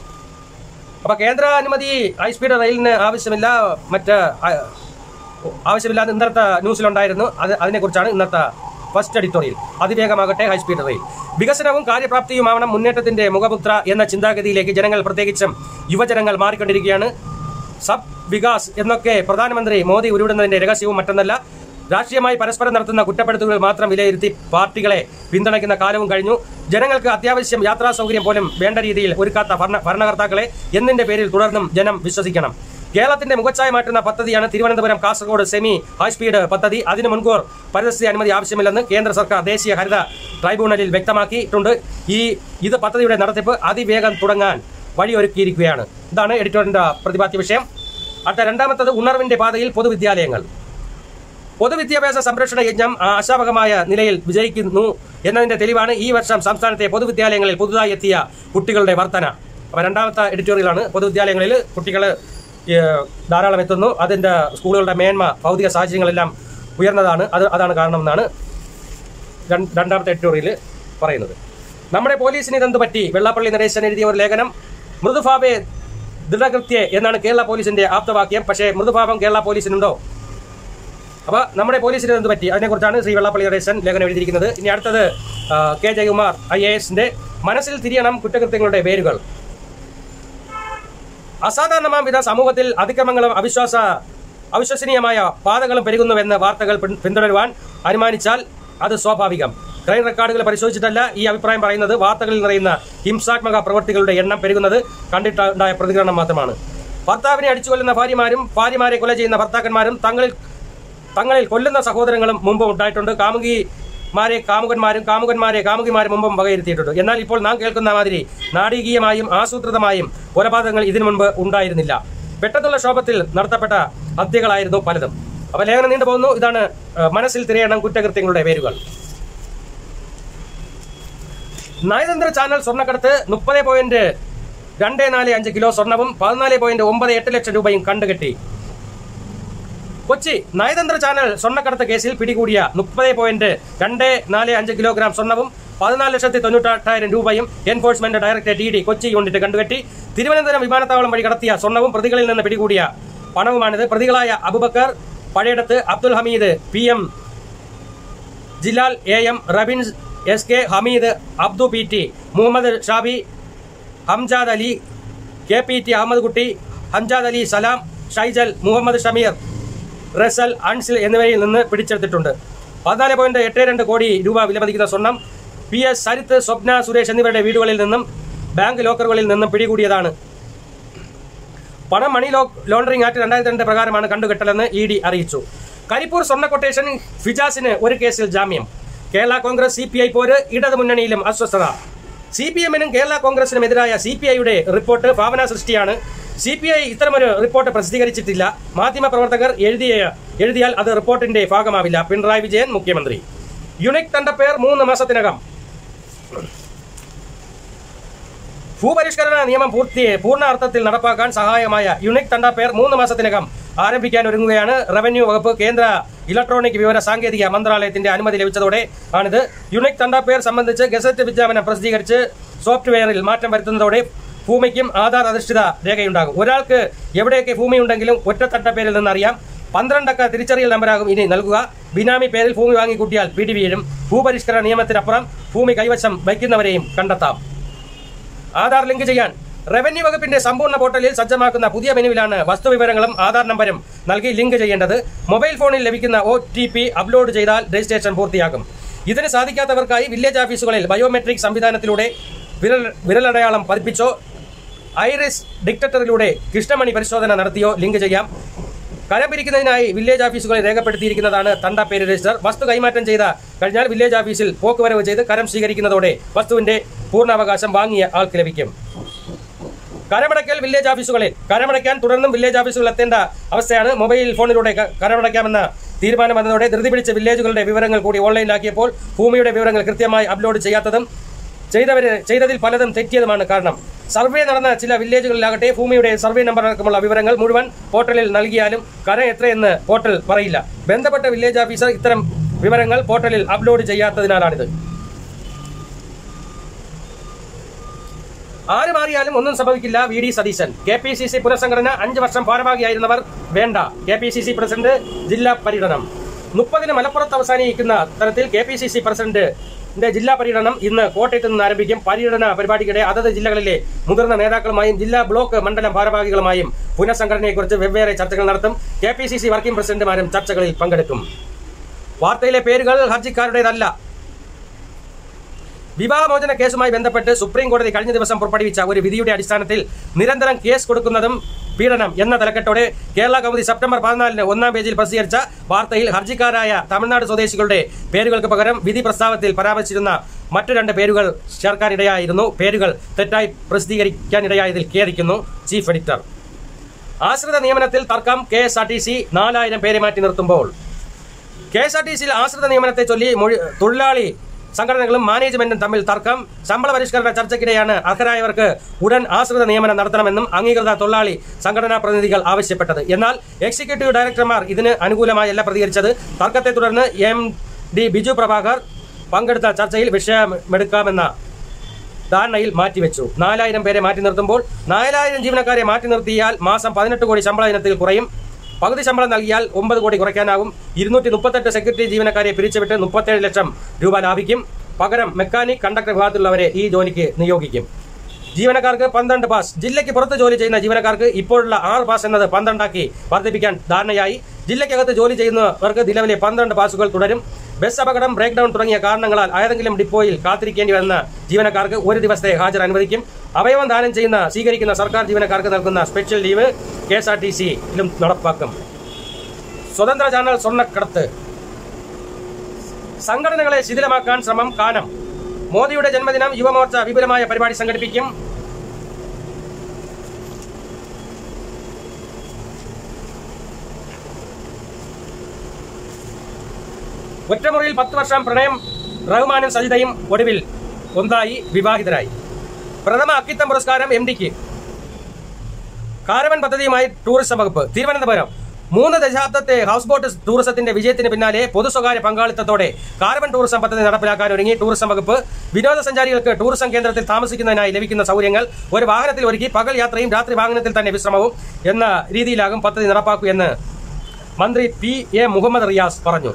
അപ്പൊ കേന്ദ്ര അനുമതി ഹൈസ്പീഡ് റെയിലിന് ആവശ്യമില്ല മറ്റ് ആ, ആവശ്യമില്ലാതെ ഇന്നത്തെ ന്യൂസിലുണ്ടായിരുന്നു അത് അതിനെക്കുറിച്ചാണ് ഇന്നത്തെ ഫസ്റ്റ് എഡിറ്റോറിയൽ അതിവേഗമാകട്ടെ ഹൈസ്പീഡ് റെയിൽ വികസനവും കാര്യപ്രാപ്തിയുമാവണം മുന്നേറ്റത്തിന്റെ മുഖമുദ്ര എന്ന ചിന്താഗതിയിലേക്ക് ജനങ്ങൾ പ്രത്യേകിച്ചും യുവജനങ്ങൾ മാറിക്കൊണ്ടിരിക്കുകയാണ് സബ് വികാസ് എന്നൊക്കെ പ്രധാനമന്ത്രി മോദി ഉരുവിടുന്നതിന്റെ രഹസ്യവും മറ്റൊന്നല്ല രാഷ്ട്രീയമായി പരസ്പരം നടത്തുന്ന കുറ്റപ്പെടുത്തലുകൾ മാത്രം വിലയിരുത്തി പാർട്ടികളെ പിന്തുണയ്ക്കുന്ന കാലവും കഴിഞ്ഞു ജനങ്ങൾക്ക് അത്യാവശ്യം യാത്രാ സൗകര്യം പോലും വേണ്ട രീതിയിൽ ഒരുക്കാത്ത ഭരണ ഭരണകർത്താക്കളെ എന്നിന്റെ പേരിൽ തുടർന്നും ജനം വിശ്വസിക്കണം കേരളത്തിന്റെ മുഖച്ഛായ മാറ്റുന്ന പദ്ധതിയാണ് തിരുവനന്തപുരം കാസർഗോഡ് സെമി ഹൈസ്പീഡ് പദ്ധതി അതിന് മുൻകൂർ പരിസ്ഥിതി അനുമതി ആവശ്യമില്ലെന്ന് കേന്ദ്ര സർക്കാർ ദേശീയ ഹരിത ട്രൈബ്യൂണലിൽ വ്യക്തമാക്കിയിട്ടുണ്ട് ഈ ഇത് പദ്ധതിയുടെ നടത്തിപ്പ് അതിവേഗം തുടങ്ങാൻ വഴിയൊരുക്കിയിരിക്കുകയാണ് ഇതാണ് എഡിറ്റോറിന്റെ പ്രതിപാദ്യ വിഷയം അടുത്ത രണ്ടാമത്തത് ഉണർവിന്റെ പാതയിൽ പൊതുവിദ്യാലയങ്ങൾ പൊതുവിദ്യാഭ്യാസ സംരക്ഷണ യജ്ഞം ആശാവഹമായ നിലയിൽ വിജയിക്കുന്നു എന്നതിന്റെ തെളിവാണ് ഈ വർഷം സംസ്ഥാനത്തെ പൊതുവിദ്യാലയങ്ങളിൽ പുതുതായി എത്തിയ കുട്ടികളുടെ വർധന അപ്പൊ രണ്ടാമത്തെ എഡിറ്റോറിയലാണ് പൊതുവിദ്യാലയങ്ങളിൽ കുട്ടികൾ ധാരാളം എത്തുന്നു അതിന്റെ സ്കൂളുകളുടെ മേന്മ ഭൗതിക സാഹചര്യങ്ങളെല്ലാം ഉയർന്നതാണ് അത് അതാണ് കാരണമെന്നാണ് രൺ- രണ്ടാമത്തെ എഡിറ്റോറിയൽ പറയുന്നത് നമ്മുടെ പോലീസിന് ഇതെന്ത് പറ്റി വെള്ളാപ്പള്ളി നരേശൻ എഴുതിയ ഒരു ലേഖനം മൃദുഭാവെ ദൃഢകൃത്യെ എന്നാണ് കേരള പോലീസിന്റെ ആപ്തവാക്യം പക്ഷേ മൃദുഭാവം കേരള പോലീസിനുണ്ടോ അപ്പൊ നമ്മുടെ പോലീസിന് എന്ത് പറ്റി അതിനെക്കുറിച്ചാണ് ശ്രീ വെള്ളാപ്പള്ളി നടേശൻ ലേഖനം എഴുതിയിരിക്കുന്നത് ഇനി അടുത്തത് ആ, കെ ജയകുമാർ ഐ എ എസിന്റെ മനസ്സിൽ തിരിയണം കുറ്റകൃത്യങ്ങളുടെ പേരുകൾ അസാധാരണമാം വിധ സമൂഹത്തിൽ അതിക്രമങ്ങളും അവിശ്വാസ അവിശ്വസനീയമായ പാതകളും പെരുകുന്നുവെന്ന് വാർത്തകൾ പിൻ- പിന്തുടരുവാൻ അനുമാനിച്ചാൽ അത് സ്വാഭാവികം ക്രൈം റെക്കോർഡുകൾ പരിശോധിച്ചിട്ടല്ല ഈ അഭിപ്രായം പറയുന്നത് വാർത്തകളിൽ നിറയുന്ന ഹിംസാത്മക പ്രവൃത്തികളുടെ എണ്ണം പെരുകുന്നത് കണ്ടിട്ടുണ്ടായ പ്രതികരണം മാത്രമാണ് ഭർത്താവിനെ അടിച്ചുകൊല്ലുന്ന ഭാര്യമാരും ഭാര്യമാരെ കൊല ചെയ്യുന്ന ഭർത്താക്കന്മാരും തങ്ങളിൽ തങ്ങളിൽ കൊല്ലുന്ന സഹോദരങ്ങളും മുമ്പ് ഉണ്ടായിട്ടുണ്ട് കാമുകിമാരെ കാമുകന്മാരും കാമുകന്മാരെ കാമുകിമാരും മുമ്പും വകയിരുത്തിയിട്ടുണ്ട് എന്നാൽ ഇപ്പോൾ നാം കേൾക്കുന്ന മാതിരി നാടകീയമായും ആസൂത്രിതമായും കൊലപാതകങ്ങൾ ഇതിനു മുൻപ് ഉണ്ടായിരുന്നില്ല പെട്ടെന്നുള്ള ശോഭത്തിൽ നടത്തപ്പെട്ട ഹത്യകളായിരുന്നു പലതും അപ്പൊ ലേഖനം നീണ്ടു പോകുന്നു ഇതാണ് ഏഹ്, മനസ്സിൽ തിരയണം കുറ്റകൃത്യങ്ങളുടെ പേരുകൾ നയതന്ത്ര ചാനൽ സ്വർണ്ണക്കടത്ത് മുപ്പത് പോയിന്റ് രണ്ട് നാല് അഞ്ച് കിലോ സ്വർണവും പതിനാല് പോയിന്റ് ഒമ്പത് എട്ട് ലക്ഷം രൂപയും കണ്ടുകെട്ടി കൊച്ചി നയതന്ത്ര ചാനൽ സ്വർണ്ണക്കടത്ത് കേസിൽ പിടികൂടിയ മുപ്പത് പോയിന്റ് രണ്ട് നാല് അഞ്ച് കിലോഗ്രാം സ്വർണവും പതിനാല് ലക്ഷത്തി തൊണ്ണൂറ്റെട്ടായിരം രൂപയും enforcement directorate E D Kochi unit കണ്ടുകെട്ടി തിരുവനന്തപുരം വിമാനത്താവളം വഴി കടത്തിയ സ്വർണവും പ്രതികളിൽ നിന്ന് പിടികൂടിയ പണവുമാണിത് പ്രതികളായ Abubakar Pazhayadath Abdul Hameed P M Jilal A M Rabin S K Hameed Abdu P T Muhammad Shabi Hamjad Ali K P T Ahammed Kutty Hamjad Ali Salam Shaijal Muhammad Shameer Rasal Ansil എന്നിവയിൽ നിന്ന് പിടിച്ചെടുത്തിട്ടുണ്ട് പതിനാല് പോയിന്റ് എട്ട് രണ്ട് കോടി രൂപ വിലമതിക്കുന്ന സ്വർണം പി എസ് സരിത്ത് സ്വപ്ന സുരേഷ് എന്നിവരുടെ വീടുകളിൽ നിന്നും ബാങ്ക് ലോക്കറുകളിൽ നിന്നും പിടികൂടിയതാണ് പണം മണി ലോ ലോണ്ടറിംഗ് ആക്ട് രണ്ടായിരത്തി രണ്ട് പ്രകാരമാണ് കണ്ടുകെട്ടലെന്ന് ഇ ഡി അറിയിച്ചു കരിപ്പൂർ സ്വർണ്ണ കൊട്ടേഷൻ ഫിജാസിന് ഒരു കേസിൽ ജാമ്യം Kerala Congress C P I പോര് ഇടതു മുന്നണിയിലും അസ്വസ്ഥത സി പി എമ്മിനും കേരള കോൺഗ്രസിനും എതിരായ സി പി ഐയുടെ റിപ്പോർട്ട് ഭാവന സൃഷ്ടിയാണ് സി പി ഐ ഇത്തരമൊരു റിപ്പോർട്ട് പ്രസിദ്ധീകരിച്ചിട്ടില്ല മാധ്യമ പ്രവർത്തകർ എഴുതിയ എഴുതിയാൽ അത് റിപ്പോർട്ടിന്റെ ഭാഗമാവില്ല പിണറായി വിജയൻ മുഖ്യമന്ത്രി യുണിക് തണ്ടപ്പേർ മൂന്ന് മാസത്തിനകം ഭൂപരിഷ്കരണ നിയമം പൂർത്തി പൂർണ്ണ അർത്ഥത്തിൽ നടപ്പാക്കാൻ സഹായമായ യുണിക് തണ്ടപ്പേർ മൂന്ന് മാസത്തിനകം ആരംഭിക്കാൻ ഒരുങ്ങുകയാണ് റവന്യൂ വകുപ്പ് കേന്ദ്ര ഇലക്ട്രോണിക് വിവര സാങ്കേതിക മന്ത്രാലയത്തിന്റെ അനുമതി ലഭിച്ചതോടെ ആണിത് യുണിക് തണ്ടപ്പേർ സംബന്ധിച്ച് ഗസറ്റ് വിജ്ഞാപനം പ്രസിദ്ധീകരിച്ച് സോഫ്റ്റ്വെയറിൽ മാറ്റം വരുത്തുന്നതോടെ ഭൂമിക്കും ആധാർ അധിഷ്ഠിത രേഖയുണ്ടാകും ഒരാൾക്ക് എവിടെയൊക്കെ ഭൂമിയുണ്ടെങ്കിലും ഒറ്റ തട്ടപ്പേരിൽ നിന്നറിയാം പന്ത്രണ്ടക്ക തിരിച്ചറിയൽ നമ്പരാകും ഇനി നൽകുക ബിനാമി പേരിൽ ഭൂമി വാങ്ങിക്കൂട്ടിയാൽ പിടി വീഴും ഭൂപരിഷ്കരണ നിയമത്തിനപ്പുറം ഭൂമി കൈവശം വയ്ക്കുന്നവരെയും കണ്ടെത്താം ആധാർ ലിങ്ക് ചെയ്യാൻ റവന്യൂ വകുപ്പിന്റെ സമ്പൂർണ്ണ പോർട്ടലിൽ സജ്ജമാക്കുന്ന പുതിയ മെനുവിലാണ് വസ്തുവിവരങ്ങളും ആധാർ നമ്പരും നൽകി ലിങ്ക് ചെയ്യേണ്ടത് മൊബൈൽ ഫോണിൽ ലഭിക്കുന്ന ഒ അപ്ലോഡ് ചെയ്താൽ രജിസ്ട്രേഷൻ പൂർത്തിയാകും ഇതിന് സാധിക്കാത്തവർക്കായി വില്ലേജ് ഓഫീസുകളിൽ ബയോമെട്രിക് സംവിധാനത്തിലൂടെ വിരൽ വിരലടയാളം പതിപ്പിച്ചോ ഐറിസ് ഡിക്റ്ററിലൂടെ കൃഷ്ണമണി പരിശോധന നടത്തിയോ ലിങ്ക് ചെയ്യാം കരം പിരിക്കുന്നതിനായി വില്ലേജ് ഓഫീസുകളിൽ രേഖപ്പെടുത്തിയിരിക്കുന്നതാണ് തണ്ട പേര് രജിസ്റ്റർ വസ്തു കൈമാറ്റം ചെയ്ത കഴിഞ്ഞാൽ വില്ലേജ് ഓഫീസിൽ പോക്കുവരവ് ചെയ്ത് കരം സ്വീകരിക്കുന്നതോടെ വസ്തുവിന്റെ പൂർണ്ണാവകാശം വാങ്ങിയ ആൾക്ക് ലഭിക്കും കരമടയ്ക്കൽ വില്ലേജ് ഓഫീസുകളിൽ കരമടയ്ക്കാൻ തുടർന്നും വില്ലേജ് ഓഫീസുകളിൽ എത്തേണ്ട അവസ്ഥയാണ് മൊബൈൽ ഫോണിലൂടെ ക- കരമടയ്ക്കാമെന്ന തീരുമാനം വന്നതോടെ ധൃതി പിടിച്ച വില്ലേജുകളുടെ വിവരങ്ങൾ കൂടി ഓൺലൈനിലാക്കിയപ്പോൾ ഭൂമിയുടെ വിവരങ്ങൾ കൃത്യമായി അപ്ലോഡ് ചെയ്യാത്തതും ചെയ്തവര് ചെയ്തതിൽ പലതും തെറ്റിയതുമാണ് കാരണം സർവേ നടന്ന ചില വില്ലേജുകളിലാകട്ടെ ഭൂമിയുടെ സർവേ നമ്പർ അടക്കമുള്ള വിവരങ്ങൾ മുഴുവൻ പോർട്ടലിൽ നൽകിയാലും കര എത്രയെന്ന് പോർട്ടൽ പറയില്ല ബന്ധപ്പെട്ട വില്ലേജ് ഓഫീസർ ഇത്തരം വിവരങ്ങൾ പോർട്ടലിൽ അപ്ലോഡ് ചെയ്യാത്തതിനാലാണിത് ആര് മാറിയാലും ഒന്നും സംഭവിക്കില്ല V D Satheesan K P C C പുനഃസംഘടന അഞ്ച് വർഷം ഭാരവാഹിയായിരുന്നവർ വേണ്ട K P C C president ജില്ലാ പര്യടനം മുപ്പതിന് മലപ്പുറത്ത് അവസാനിക്കുന്ന തരത്തിൽ കെ പി സി സി പ്രസിഡന്റിന്റെ ജില്ലാ പര്യടനം ഇന്ന് കോട്ടയത്ത് നിന്ന് ആരംഭിക്കും പര്യടന പരിപാടിക്കിടെ അതത് ജില്ലകളിലെ മുതിർന്ന നേതാക്കളുമായും ജില്ലാ ബ്ലോക്ക് മണ്ഡലം ഭാരവാഹികളുമായും പുനഃസംഘടനയെക്കുറിച്ച് വെവ്വേറെ ചർച്ചകൾ നടത്തും K P C C working പ്രസിഡന്റുമാരും ചർച്ചകളിൽ പങ്കെടുക്കും വാർത്തയിലെ പേരുകൾ ഹർജിക്കാരുടേതല്ല വിവാഹമോചന കേസുമായി ബന്ധപ്പെട്ട് സുപ്രീം കോടതി കഴിഞ്ഞ ദിവസം പുറപ്പെടുവിച്ച ഒരു വിധിയുടെ അടിസ്ഥാനത്തിൽ നിരന്തരം കേസ് കൊടുക്കുന്നതും പീഡനം എന്ന തലക്കെട്ടോടെ കേരള കൗമുദി സെപ്റ്റംബർ പതിനാലിന് ഒന്നാം പേജിൽ പ്രസിദ്ധീകരിച്ച വാർത്തയിൽ ഹർജിക്കാരായ തമിഴ്നാട് സ്വദേശികളുടെ പേരുകൾക്ക് പകരം വിധി പ്രസ്താവത്തിൽ പരാമർശിച്ചിരുന്ന മറ്റു രണ്ട് പേരുകൾ ചേർക്കാനിടയായിരുന്നു പേരുകൾ തെറ്റായി പ്രസിദ്ധീകരിക്കാനിടയായതിൽ ഖേദിക്കുന്നു ചീഫ് എഡിറ്റർ ആശ്രിത നിയമനത്തിൽ തർക്കം K S R T C നാലായിരം പേരെ മാറ്റി നിർത്തുമ്പോൾ കെ എസ് ആർ ടി സിയിൽ ആശ്രിത നിയമനത്തെ ചൊല്ലി മൊഴി- തൊഴിലാളി സംഘടനകളും മാനേജ്മെന്റും തമ്മിൽ തർക്കം ശമ്പള പരിഷ്കരണ ചർച്ചയ്ക്കിടെയാണ് അർഹരായവർക്ക് ഉടൻ ആശ്രിത നിയമനം നടത്തണമെന്നും അംഗീകൃത തൊഴിലാളി സംഘടനാ പ്രതിനിധികൾ ആവശ്യപ്പെട്ടത് എന്നാൽ എക്സിക്യൂട്ടീവ് ഡയറക്ടർമാർ ഇതിന് അനുകൂലമായല്ല പ്രതികരിച്ചത് തർക്കത്തെ തുടർന്ന് എം ഡി ബിജു പ്രഭാകർ പങ്കെടുത്ത ചർച്ചയിൽ വിഷയമെടുക്കാമെന്ന ധാരണയിൽ മാറ്റിവെച്ചു നാലായിരം പേരെ മാറ്റി നിർത്തുമ്പോൾ നാലായിരം ജീവനക്കാരെ മാറ്റി നിർത്തിയാൽ മാസം പതിനെട്ട് കോടി ശമ്പള ഇനത്തിൽ കുറയും പകുതി ശമ്പളം നൽകിയാൽ ഒമ്പത് കോടി കുറയ്ക്കാനാവും ഇരുന്നൂറ്റി മുപ്പത്തെട്ട് സെക്യൂരിറ്റി ജീവനക്കാരെ പിരിച്ചുവിട്ട് മുപ്പത്തേഴ് ലക്ഷം രൂപ ലാഭിക്കും പകരം മെക്കാനിക് കണ്ടക്ടർ വിഭാഗത്തിലുള്ളവരെ ഈ ജോലിക്ക് നിയോഗിക്കും ജീവനക്കാർക്ക് പന്ത്രണ്ട് പാസ് ജില്ലയ്ക്ക് പുറത്ത് ജോലി ചെയ്യുന്ന ജീവനക്കാർക്ക് ഇപ്പോഴുള്ള ആറ് പാസ് എന്നത് പന്ത്രണ്ടാക്കി വർദ്ധിപ്പിക്കാൻ ധാരണയായി ജില്ലയ്ക്കകത്ത് ജോലി ചെയ്യുന്നവർക്ക് നിലവിലെ പന്ത്രണ്ട് പാസുകൾ തുടരും ബസ് അപകടം ബ്രേക്ക് ഡൌൺ തുടങ്ങിയ കാരണങ്ങളാൽ ഏതെങ്കിലും ഡിപ്പോയിൽ കാത്തിരിക്കേണ്ടി വരുന്ന ജീവനക്കാർക്ക് ഒരു ദിവസത്തെ ഹാജർ അനുവദിക്കും അവയവം ദാനം ചെയ്യുന്ന സ്വീകരിക്കുന്ന സർക്കാർ ജീവനക്കാർക്ക് നൽകുന്ന special leave K S R T സിയിലും നടപ്പാക്കും സ്വതന്ത്ര ചാനൽ സ്വർണ്ണക്കടത്ത് സംഘടനകളെ ശിഥിലമാക്കാൻ ശ്രമം കാനം മോദിയുടെ ജന്മദിനം യുവമോർച്ച വിപുലമായ പരിപാടി സംഘടിപ്പിക്കും ഒറ്റമുറിയിൽ പത്ത് വർഷം പ്രണയം റഹ്മാനും സജിതയും ഒടുവിൽ ഒന്നായി വിവാഹിതരായി പ്രഥമ അക്കിത്തം പുരസ്കാരം എം ഡിക്ക് കാരവൻ പദ്ധതിയുമായി ടൂറിസം വകുപ്പ് തിരുവനന്തപുരം മൂന്ന് ദശാബ്ദത്തെ ഹൗസ് ബോട്ട് ടൂറിസത്തിന്റെ വിജയത്തിന് പിന്നാലെ പൊതു സ്വകാര്യ പങ്കാളിത്തത്തോടെ കാർബൺ ടൂറിസം പദ്ധതി നടപ്പിലാക്കാൻ ഒരുങ്ങി ടൂറിസം വകുപ്പ് വിനോദസഞ്ചാരികൾക്ക് ടൂറിസം കേന്ദ്രത്തിൽ താമസിക്കുന്നതിനായി ലഭിക്കുന്ന സൗകര്യങ്ങൾ ഒരു വാഹനത്തിൽ ഒരുക്കി പകൽ യാത്രയും രാത്രി വാഹനത്തിൽ തന്നെ വിശ്രമവും എന്ന രീതിയിലാകും പദ്ധതി നടപ്പാക്കൂ എന്ന് മന്ത്രി പി എ മുഹമ്മദ് റിയാസ് പറഞ്ഞു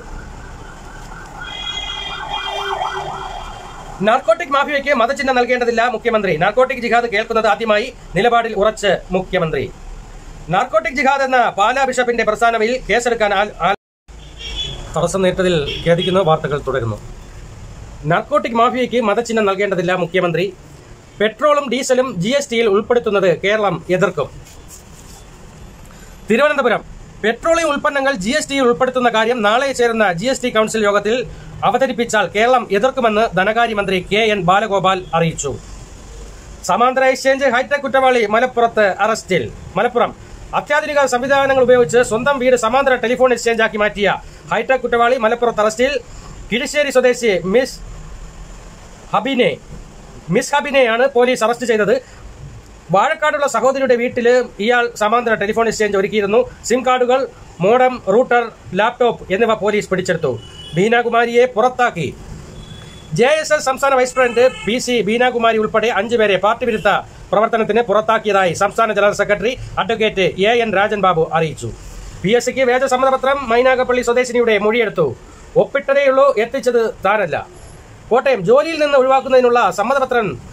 നാർക്കോട്ടിക് മാഫിയയ്ക്ക് മതചിഹ്നം നൽകേണ്ടതില്ല മുഖ്യമന്ത്രി നാർക്കോട്ടിക് ജിഹാദ് കേൾക്കുന്നത് ആദ്യമായി നിലപാടിൽ ഉറച്ച് മുഖ്യമന്ത്രി നാർക്കോട്ടിക് ജിഹാദ് എന്ന പാലാ ബിഷപ്പിന്റെ പ്രസ്ഥാനത്തിൽ കേസെടുക്കാൻ ആൽ- ആൽ- തടസ്സം നേരിട്ടതിൽ ഖേദിക്കുന്നു വാർത്തകൾ തുടരുന്നു നാർക്കോട്ടിക് മാഫിയയ്ക്ക് മതചിഹ്നം നൽകേണ്ടതില്ല മുഖ്യമന്ത്രി പെട്രോളും ഡീസലും ജി എസ് ടിയിൽ ഉൾപ്പെടുത്തുന്നത് കേരളം എതിർക്കും തിരുവനന്തപുരം പെട്രോളിയം ഉൽപ്പന്നങ്ങൾ ജി എസ് ടിയിൽ ഉൾപ്പെടുത്തുന്ന കാര്യം നാളെ ചേരുന്ന ജി എസ് ടി കൌൺസിൽ യോഗത്തിൽ അവതരിപ്പിച്ചാൽ കേരളം എതിർക്കുമെന്ന് ധനകാര്യമന്ത്രി കെ എൻ ബാലഗോപാൽ അറിയിച്ചു സമാന്തര എക്സ്ചേഞ്ച് ഹൈടെക് കുറ്റവാളി മലപ്പുറത്ത് അറസ്റ്റിൽ മലപ്പുറം അത്യാധുനിക സംവിധാനങ്ങൾ ഉപയോഗിച്ച് സ്വന്തം വീട് സമാന്തര ടെലിഫോൺ എക്സ്ചേഞ്ച് ആക്കി മാറ്റിയ ഹൈടെക് കുറ്റവാളി മലപ്പുറത്ത് അറസ്റ്റിൽ കിഴിശ്ശേരി സ്വദേശി മിസ് ഹബിനെ മിസ് ഹബിനെയാണ് പോലീസ് അറസ്റ്റ് ചെയ്തത് വാഴക്കാടുള്ള സഹോദരിയുടെ വീട്ടിൽ ഇയാൾ സമാന്തര ടെലിഫോൺ എക്സ്ചേഞ്ച് ഒരുക്കിയിരുന്നു സിം കാർഡുകൾ മോഡം റൂട്ടർ ലാപ്ടോപ്പ് എന്നിവ പോലീസ് പിടിച്ചെടുത്തു ബീനാകുമാരിയെ പുറത്താക്കി ജെ എസ് എസ് സംസ്ഥാന vice president P C Beenakumari ഉൾപ്പെടെ അഞ്ചുപേരെ പാർട്ടി വിരുദ്ധ പ്രവർത്തനത്തിന് പുറത്താക്കിയതായി സംസ്ഥാന general secretary advocate A N Rajan Babu അറിയിച്ചു പി എസ് സിക്ക് വേദ സമ്മതപത്രം മൈനാഗപ്പള്ളി സ്വദേശിനിയുടെ മൊഴിയെടുത്തു ഒപ്പിട്ടതേയുള്ളൂ എത്തിച്ചത് താനല്ല കോട്ടയം ജോലിയിൽ നിന്ന് ഒഴിവാക്കുന്നതിനുള്ള സമ്മതപത്രം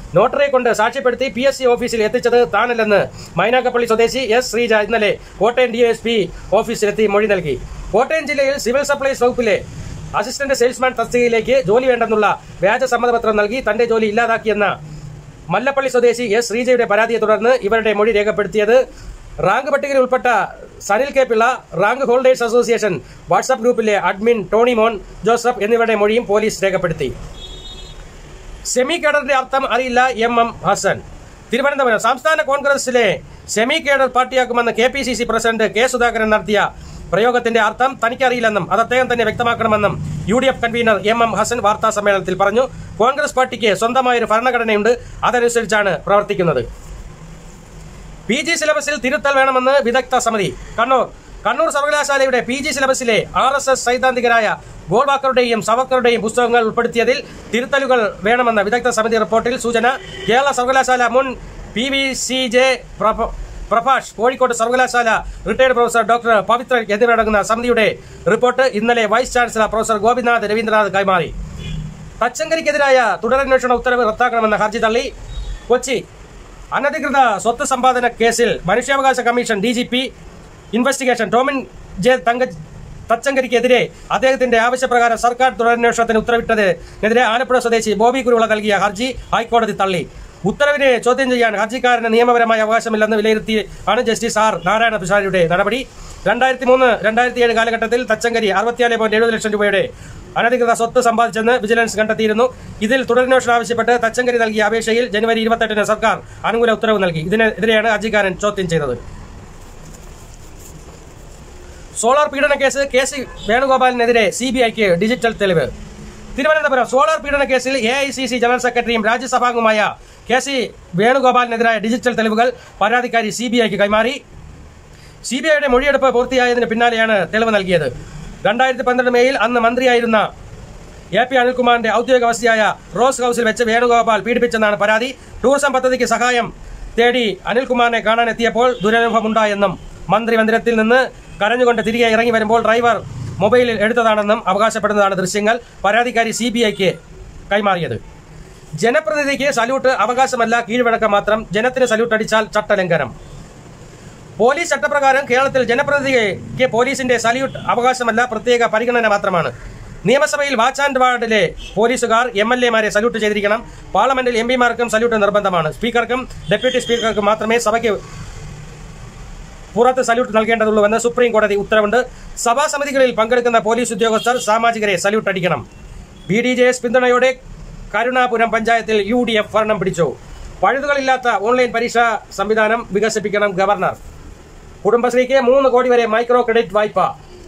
നോട്ടറിയെ കൊണ്ട് സാക്ഷ്യപ്പെടുത്തി പി എസ് സി ഓഫീസിൽ എത്തിച്ചത് താനല്ലെന്ന് മൈനാക്കപ്പള്ളി സ്വദേശി എസ് ശ്രീജ ഇന്നലെ കോട്ടയം ഡി എസ് പി ഓഫീസിലെത്തി മൊഴി നൽകി കോട്ടയം ജില്ലയിൽ സിവിൽ സപ്ലൈസ് വകുപ്പിലെ അസിസ്റ്റന്റ് സെയിൽസ്മാൻ തസ്തികയിലേക്ക് ജോലി വേണ്ടെന്നുള്ള വ്യാജ സമ്മതപത്രം നൽകി തന്റെ ജോലി ഇല്ലാതാക്കിയെന്ന മല്ലപ്പള്ളി സ്വദേശി എസ് ശ്രീജയുടെ പരാതിയെ തുടർന്ന് ഇവരുടെ മൊഴി രേഖപ്പെടുത്തിയത് റാങ്ക് പട്ടികയിൽ ഉൾപ്പെട്ട Sanil K Pillai rank holders association WhatsApp ഗ്രൂപ്പിലെ അഡ്മിൻ ടോണി മോൻ ജോസഫ് എന്നിവരുടെ മൊഴിയും പോലീസ് രേഖപ്പെടുത്തി സെമി കേഡറിന്റെ അർത്ഥം അറിയില്ല എം എം ഹസൻ തിരുവനന്തപുരം സംസ്ഥാന കോൺഗ്രസിലെ സെമി കേഡർ പാർട്ടിയാക്കുമെന്ന് K P C C president K Sudhakaran നടത്തിയ പ്രയോഗത്തിന്റെ അർത്ഥം തനിക്കറിയില്ലെന്നും അത് അദ്ദേഹം തന്നെ വ്യക്തമാക്കണമെന്നും U D F convener M M Hassan വാർത്താ സമ്മേളനത്തിൽ പറഞ്ഞു കോൺഗ്രസ് പാർട്ടിക്ക് സ്വന്തമായൊരു ഭരണഘടനയുണ്ട് അതനുസരിച്ചാണ് പ്രവർത്തിക്കുന്നത് പി ജി സിലബസിൽ തിരുത്തൽ വേണമെന്ന് വിദഗ്ധ സമിതി കണ്ണൂർ കണ്ണൂർ സർവകലാശാലയുടെ പി ജി സിലബസിലെ ആർ എസ് എസ് സൈദ്ധാന്തികരായ ഗോൾവാക്കറുടെയും സവക്കറുടെയും പുസ്തകങ്ങൾ ഉൾപ്പെടുത്തിയതിൽ തിരുത്തലുകൾ വേണമെന്ന വിദഗ്ധ സമിതി റിപ്പോർട്ടിൽ സൂചന കേരള സർവകലാശാല മുൻ P V C J Prabha- Prabhash Kozhikode സർവകലാശാല റിട്ടയർഡ് പ്രൊഫസർ ഡോക്ടർ പവിത്ര എന്നിവരടങ്ങുന്ന സമിതിയുടെ റിപ്പോർട്ട് ഇന്നലെ vice chancellor professor Gopinath Raveendranath കൈമാറി തച്ചങ്കരിക്കെതിരായ തുടരന്വേഷണ ഉത്തരവ് റദ്ദാക്കണമെന്ന ഹർജി തള്ളി കൊച്ചി അനധികൃത സ്വത്ത് സമ്പാദന കേസിൽ മനുഷ്യാവകാശ commission D G P investigation Tomin J തങ്ക തച്ചങ്കരിക്കെതിരെ അദ്ദേഹത്തിന്റെ ആവശ്യപ്രകാരം സർക്കാർ തുടരന്വേഷണത്തിന് ഉത്തരവിട്ടതിനെതിരെ ആലപ്പുഴ സ്വദേശി ബോബി കുരുവിള നൽകിയ ഹർജി ഹൈക്കോടതി തള്ളി ഉത്തരവിനെ ചോദ്യം ചെയ്യാൻ ഹർജിക്കാരന് നിയമപരമായ അവകാശമില്ലെന്ന് വിലയിരുത്തി ആണ് ജസ്റ്റിസ് ആർ നാരായണ പിഷാരിയുടെ നടപടി രണ്ടായിരത്തി മൂന്ന് രണ്ടായിരത്തി ഏഴ് കാലഘട്ടത്തിൽ തച്ചങ്കരി അറുപത്തിനാല് പോയിന്റ് എഴുപത് ലക്ഷം രൂപയുടെ അനധികൃത സ്വത്ത് സമ്പാദിച്ചെന്ന് വിജിലൻസ് കണ്ടെത്തിയിരുന്നു ഇതിൽ തുടരന്വേഷണം ആവശ്യപ്പെട്ട് തച്ചങ്കരി നൽകിയ അപേക്ഷയിൽ ജനുവരി ഇരുപത്തെട്ടിന് സർക്കാർ അനുകൂല ഉത്തരവ് നൽകി ഇതിനെതിരെയാണ് ഹർജിക്കാരൻ ചോദ്യം ചെയ്തത് സോളാർ പീഡന കേസ് കെ സി വേണുഗോപാലിനെതിരെ സി ബി ഐക്ക് ഡിജിറ്റൽ തെളിവ് തിരുവനന്തപുരം സോളാർ പീഡന കേസിൽ A I C C general സെക്രട്ടറിയും രാജ്യസഭാംഗവുമായ കെ സി വേണുഗോപാലിനെതിരായ ഡിജിറ്റൽ തെളിവുകൾ പരാതിക്കാരി സി ബി ഐക്ക് കൈമാറി സി ബി ഐയുടെ മൊഴിയെടുപ്പ് പൂർത്തിയായതിന് പിന്നാലെയാണ് തെളിവ് നൽകിയത് രണ്ടായിരത്തി പന്ത്രണ്ട് മേയിൽ അന്ന് മന്ത്രിയായിരുന്ന എ പി അനിൽകുമാറിന്റെ ഔദ്യോഗിക വസതിയായ റോസ് ഹൌസിൽ വെച്ച് വേണുഗോപാൽ പീഡിപ്പിച്ചെന്നാണ് പരാതി ടൂറിസം പദ്ധതിക്ക് സഹായം തേടി അനിൽകുമാറിനെ കാണാനെത്തിയപ്പോൾ ദുരനുഭവമുണ്ടായെന്നും മന്ത്രി മന്ദിരത്തിൽ നിന്ന് കരഞ്ഞുകൊണ്ട് തിരികെ ഇറങ്ങി വരുമ്പോൾ ഡ്രൈവർ മൊബൈലിൽ എടുത്തതാണെന്നും അവകാശപ്പെടുന്നതാണ് ദൃശ്യങ്ങൾ പരാതിക്കാരി സി ബി ഐക്ക് കൈമാറിയത് ജനപ്രതിനിധിക്ക് സല്യൂട്ട് അവകാശമല്ല കീഴ്വഴക്കം മാത്രം ജനത്തിന് സല്യൂട്ട് അടിച്ചാൽ ചട്ടലംഘനം പോലീസ് ചട്ടപ്രകാരം കേരളത്തിൽ ജനപ്രതിനിധിക്ക് പോലീസിന്റെ സല്യൂട്ട് അവകാശമല്ല പ്രത്യേക പരിഗണന മാത്രമാണ് നിയമസഭയിൽ വാച്ച് ആൻഡ് വാർഡിലെ പോലീസുകാർ എം എൽ എമാരെ സല്യൂട്ട് ചെയ്തിരിക്കണം പാർലമെന്റിൽ എം പിമാർക്കും സല്യൂട്ട് നിർബന്ധമാണ് സ്പീക്കർക്കും ഡെപ്യൂട്ടി സ്പീക്കർക്കും മാത്രമേ സഭയ്ക്ക് പുറത്ത് സല്യൂട്ട് നൽകേണ്ടതുള്ളൂവെന്ന് സുപ്രീം കോടതി ഉത്തരവുണ്ട് സഭാ സമിതികളിൽ പങ്കെടുക്കുന്ന പോലീസ് ഉദ്യോഗസ്ഥർ സാമാജികരെ സല്യൂട്ട് അടിക്കണം ബി ഡി ജെ എസ് പിന്തുണയോടെ കരുണാപുരം പഞ്ചായത്തിൽ യു ഡി എഫ് ഭരണം പിടിച്ചു പഴുതുകളില്ലാത്ത ഓൺലൈൻ പരീക്ഷാ സംവിധാനം വികസിപ്പിക്കണം ഗവർണർ കുടുംബശ്രീക്ക് മൂന്ന് കോടി വരെ മൈക്രോ ക്രെഡിറ്റ് വായ്പ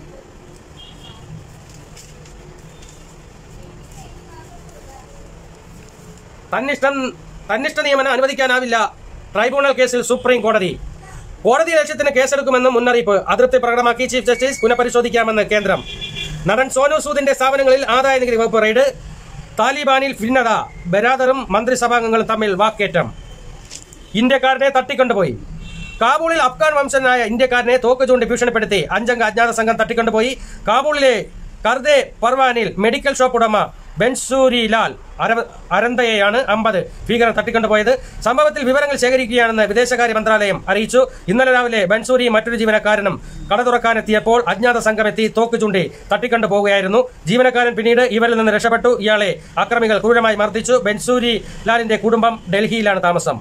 തന്നിഷ്ടം തന്നിഷ്ട നിയമനം അനുവദിക്കാനാവില്ല ട്രൈബ്യൂണൽ കേസിൽ സുപ്രീം കോടതി കോടതി ലക്ഷ്യത്തിന് കേസെടുക്കുമെന്നും മുന്നറിയിപ്പ് അതൃപ്തി പ്രകടമാക്കി ചീഫ് ജസ്റ്റിസ് പുനഃപരിശോധിക്കാമെന്ന് കേന്ദ്രം നടൻ സോനു സൂദിന്റെ സ്ഥാപനങ്ങളിൽ ആദായ നികുതി വകുപ്പ് റെയ്ഡ് താലിബാനിൽ ഭിന്നത ബരാദറും മന്ത്രിസഭാംഗങ്ങളും തമ്മിൽ വാക്കേറ്റം ഇന്ത്യക്കാരനെ തട്ടിക്കൊണ്ടുപോയി കാബൂളിൽ അഫ്ഗാൻ വംശനായ ഇന്ത്യക്കാരനെ തോക്ക് ചൂണ്ടി ഭീഷണിപ്പെടുത്തി അഞ്ചംഗ അജ്ഞാത സംഘം തട്ടിക്കൊണ്ടുപോയി കാബൂളിലെ കർദെ പർവാനിൽ മെഡിക്കൽ ഷോപ്പ് ഉടമ ബെൻസൂരി ലാൽ അര- അരന്തയെയാണ് അമ്പത് ഭീകരർ തട്ടിക്കൊണ്ടുപോയത് സംഭവത്തിൽ വിവരങ്ങൾ ശേഖരിക്കുകയാണെന്ന് വിദേശകാര്യ മന്ത്രാലയം അറിയിച്ചു ഇന്നലെ രാവിലെ ബൻസൂരി മറ്റൊരു ജീവനക്കാരനും കട തുറക്കാനെത്തിയപ്പോൾ അജ്ഞാത സംഘം എത്തി തോക്ക് ചൂണ്ടി തട്ടിക്കൊണ്ടു പോവുകയായിരുന്നു ജീവനക്കാരൻ പിന്നീട് ഇവരിൽ നിന്ന് രക്ഷപ്പെട്ടു ഇയാളെ അക്രമികൾ ക്രൂരമായി മർദ്ദിച്ചു ബെൻസൂരി ലാലിന്റെ കുടുംബം ഡൽഹിയിലാണ് താമസം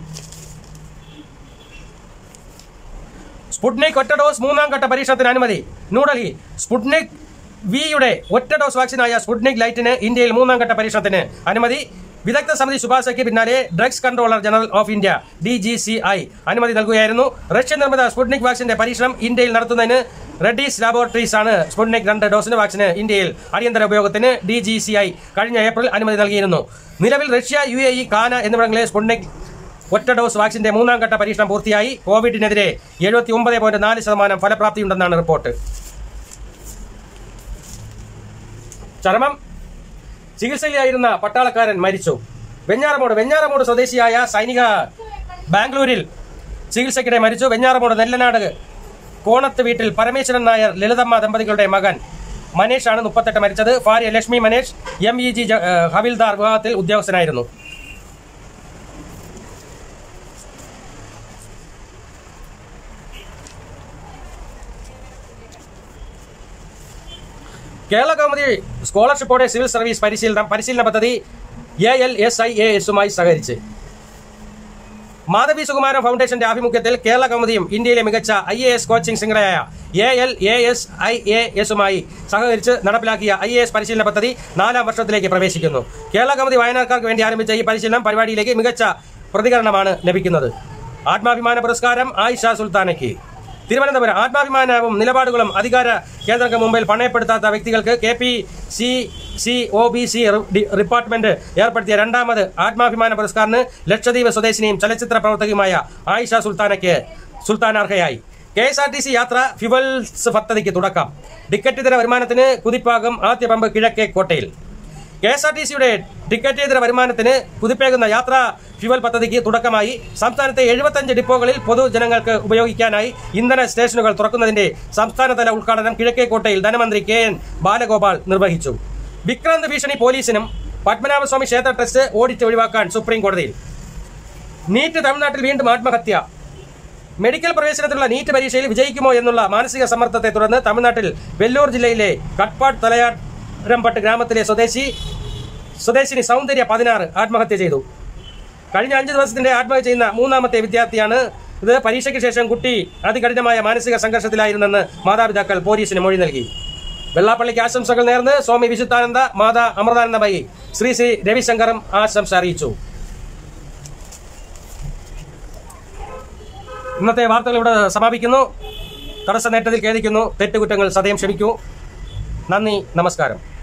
സ്പുട്നിക് ഒറ്റ ഡോസ് മൂന്നാം ഘട്ട പരീക്ഷണത്തിന് അനുമതി ന്യൂഡൽഹി സ്പുട്നിക് വിയുടെ ഒറ്റ ഡോസ് വാക്സിനായ സ്പുട്നിക് ലൈറ്റിന് ഇന്ത്യയിൽ മൂന്നാം ഘട്ട പരീക്ഷണത്തിന് അനുമതി വിദഗ്ധ സമിതി ശുപാർശയ്ക്ക് പിന്നാലെ drugs controller general of India D G C I അനുമതി നൽകുകയായിരുന്നു റഷ്യൻ നിർമ്മിത സ്പുട്നിക് വാക്സിന്റെ പരീക്ഷണം ഇന്ത്യയിൽ നടത്തുന്നതിന് റെഡ്ഡീസ് ലാബോറട്ടറീസ് ആണ് സ്പുട്നിക് രണ്ട് ഡോസിന് വാക്സിന് ഇന്ത്യയിൽ അടിയന്തര ഉപയോഗത്തിന് ഡി ജി സി ഐ കഴിഞ്ഞ ഏപ്രിൽ അനുമതി നൽകിയിരുന്നു നിലവിൽ റഷ്യ യു എ ഇ കാന എന്നിവിടങ്ങളിലെ സ്പുട്നിക് ഒറ്റ ഡോസ് വാക്സിന്റെ മൂന്നാം ഘട്ട പരീക്ഷണം പൂർത്തിയായി കോവിഡിനെതിരെ എഴുപത്തി ഒമ്പത് പോയിന്റ് നാല് ശതമാനം ഫലപ്രാപ്തിയുണ്ടെന്നാണ് റിപ്പോർട്ട് ചരമം ചികിത്സയിലായിരുന്ന പട്ടാളക്കാരൻ മരിച്ചു വെഞ്ഞാറമൂട് വെഞ്ഞാറമൂട് സ്വദേശിയായ സൈനിക ബാംഗ്ലൂരിൽ ചികിത്സയ്ക്കിടെ മരിച്ചു വെഞ്ഞാറമൂട് നെല്ലനാട് കോണത്ത് വീട്ടിൽ പരമേശ്വരൻ നായർ ലളിതമ്മ ദമ്പതികളുടെ മകൻ മനേഷാണ് മുപ്പത്തെട്ട് മരിച്ചത് ഭാര്യ Lakshmi Manesh M E G ജ- ഏഹ് ഹവിൽദാർ വിഭാഗത്തിൽ ഉദ്യോഗസ്ഥനായിരുന്നു കേരള കൗമുദി സ്കോളർഷിപ്പോടെ സിവിൽ സർവീസ് പരിശീലനം പരിശീലന പദ്ധതി A L S I A എസുമായി സഹകരിച്ച് മാധവി സുകുമാരൻ ഫൗണ്ടേഷന്റെ ആഭിമുഖ്യത്തിൽ കേരള കൗമുദിയും ഇന്ത്യയിലെ മികച്ച ഐ എ എസ് കോച്ചിംഗ് ശൃംഖലയായ A L A S I A എസുമായി സഹകരിച്ച് നടപ്പിലാക്കിയ ഐ എ എസ് പരിശീലന പദ്ധതി നാലാം വർഷത്തിലേക്ക് പ്രവേശിക്കുന്നു കേരള കൗമുദി വായനക്കാർക്ക് വേണ്ടി ആരംഭിച്ച ഈ പരിശീലനം പരിപാടിയിലേക്ക് മികച്ച പ്രതികരണമാണ് ലഭിക്കുന്നത് ആത്മാഭിമാന പുരസ്കാരം ആയിഷ സുൽത്താനയ്ക്ക് തിരുവനന്തപുരം ആത്മാഭിമാനവും നിലപാടുകളും അധികാര കേന്ദ്രങ്ങൾക്ക് മുമ്പിൽ പണയപ്പെടുത്താത്ത വ്യക്തികൾക്ക് K P C C O B C department ഏർപ്പെടുത്തിയ രണ്ടാമത് ആത്മാഭിമാന പുരസ്കാരന് ലക്ഷദ്വീപ് സ്വദേശിനിയും ചലച്ചിത്ര പ്രവർത്തകയുമായ ആയിഷ സുൽത്താനയ്ക്ക് സുൽത്താൻ അർഹയായി K S R T C Yatra fuels പദ്ധതിക്ക് തുടക്കം ടിക്കറ്റ് ഇതര വരുമാനത്തിന് കുതിപ്പാകം ആദ്യ പമ്പ് കിഴക്കേ കോട്ടയിൽ കെ എസ് ആർ ടി സിയുടെ ടിക്കറ്റ് ഇതര വരുമാനത്തിന് കുതിപ്പേകുന്ന യാത്രാ ഫ്യുവൽ പദ്ധതിക്ക് തുടക്കമായി സംസ്ഥാനത്തെ എഴുപത്തഞ്ച് ഡിപ്പോകളിൽ പൊതുജനങ്ങൾക്ക് ഉപയോഗിക്കാനായി ഇന്ധന സ്റ്റേഷനുകൾ തുറക്കുന്നതിന്റെ സംസ്ഥാനതല ഉദ്ഘാടനം കിഴക്കേക്കോട്ടയിൽ ധനമന്ത്രി കെ എൻ ബാലഗോപാൽ നിർവഹിച്ചു വിക്രാന്ത് ഭീഷണി പോലീസിനും പത്മനാഭസ്വാമി ക്ഷേത്ര ട്രസ്റ്റ് ഓഡിറ്റ് ഒഴിവാക്കാൻ സുപ്രീം കോടതിയിൽ നീറ്റ് തമിഴ്നാട്ടിൽ വീണ്ടും ആത്മഹത്യ മെഡിക്കൽ പ്രവേശനത്തിലുള്ള നീറ്റ് പരീക്ഷയിൽ വിജയിക്കുമോ എന്നുള്ള മാനസിക സമ്മർദ്ദത്തെ തുടർന്ന് തമിഴ്നാട്ടിൽ വെല്ലൂർ ജില്ലയിലെ കട്പാട് തലയാരംപട്ട് ഗ്രാമത്തിലെ സ്വദേശി സ്വദേശിനി സൗന്ദര്യ പതിനാറ് ആത്മഹത്യ ചെയ്തു കഴിഞ്ഞ അഞ്ച് ദിവസത്തിന്റെ ആത്മഹത്യ ചെയ്യുന്ന മൂന്നാമത്തെ വിദ്യാർത്ഥിയാണ് ഇത് പരീക്ഷയ്ക്ക് ശേഷം കുട്ടി അതികഠിനമായ മാനസിക സംഘർഷത്തിലായിരുന്നെന്ന് മാതാപിതാക്കൾ പോലീസിന് മൊഴി നൽകി വെള്ളാപ്പള്ളിക്ക് ആശംസകൾ നേർന്ന് സ്വാമി വിശുദ്ധാനന്ദ മാതാ അമൃതാനന്ദമയി ശ്രീ ശ്രീ രവിശങ്കറും ആശംസ അറിയിച്ചു ഇന്നത്തെ വാർത്തകൾ ഇവിടെ സമാപിക്കുന്നു തടസ്സം നേട്ടത്തിൽ ഖേദിക്കുന്നു തെറ്റുകുറ്റങ്ങൾ സദയം ക്ഷമിക്കൂ നന്ദി നമസ്കാരം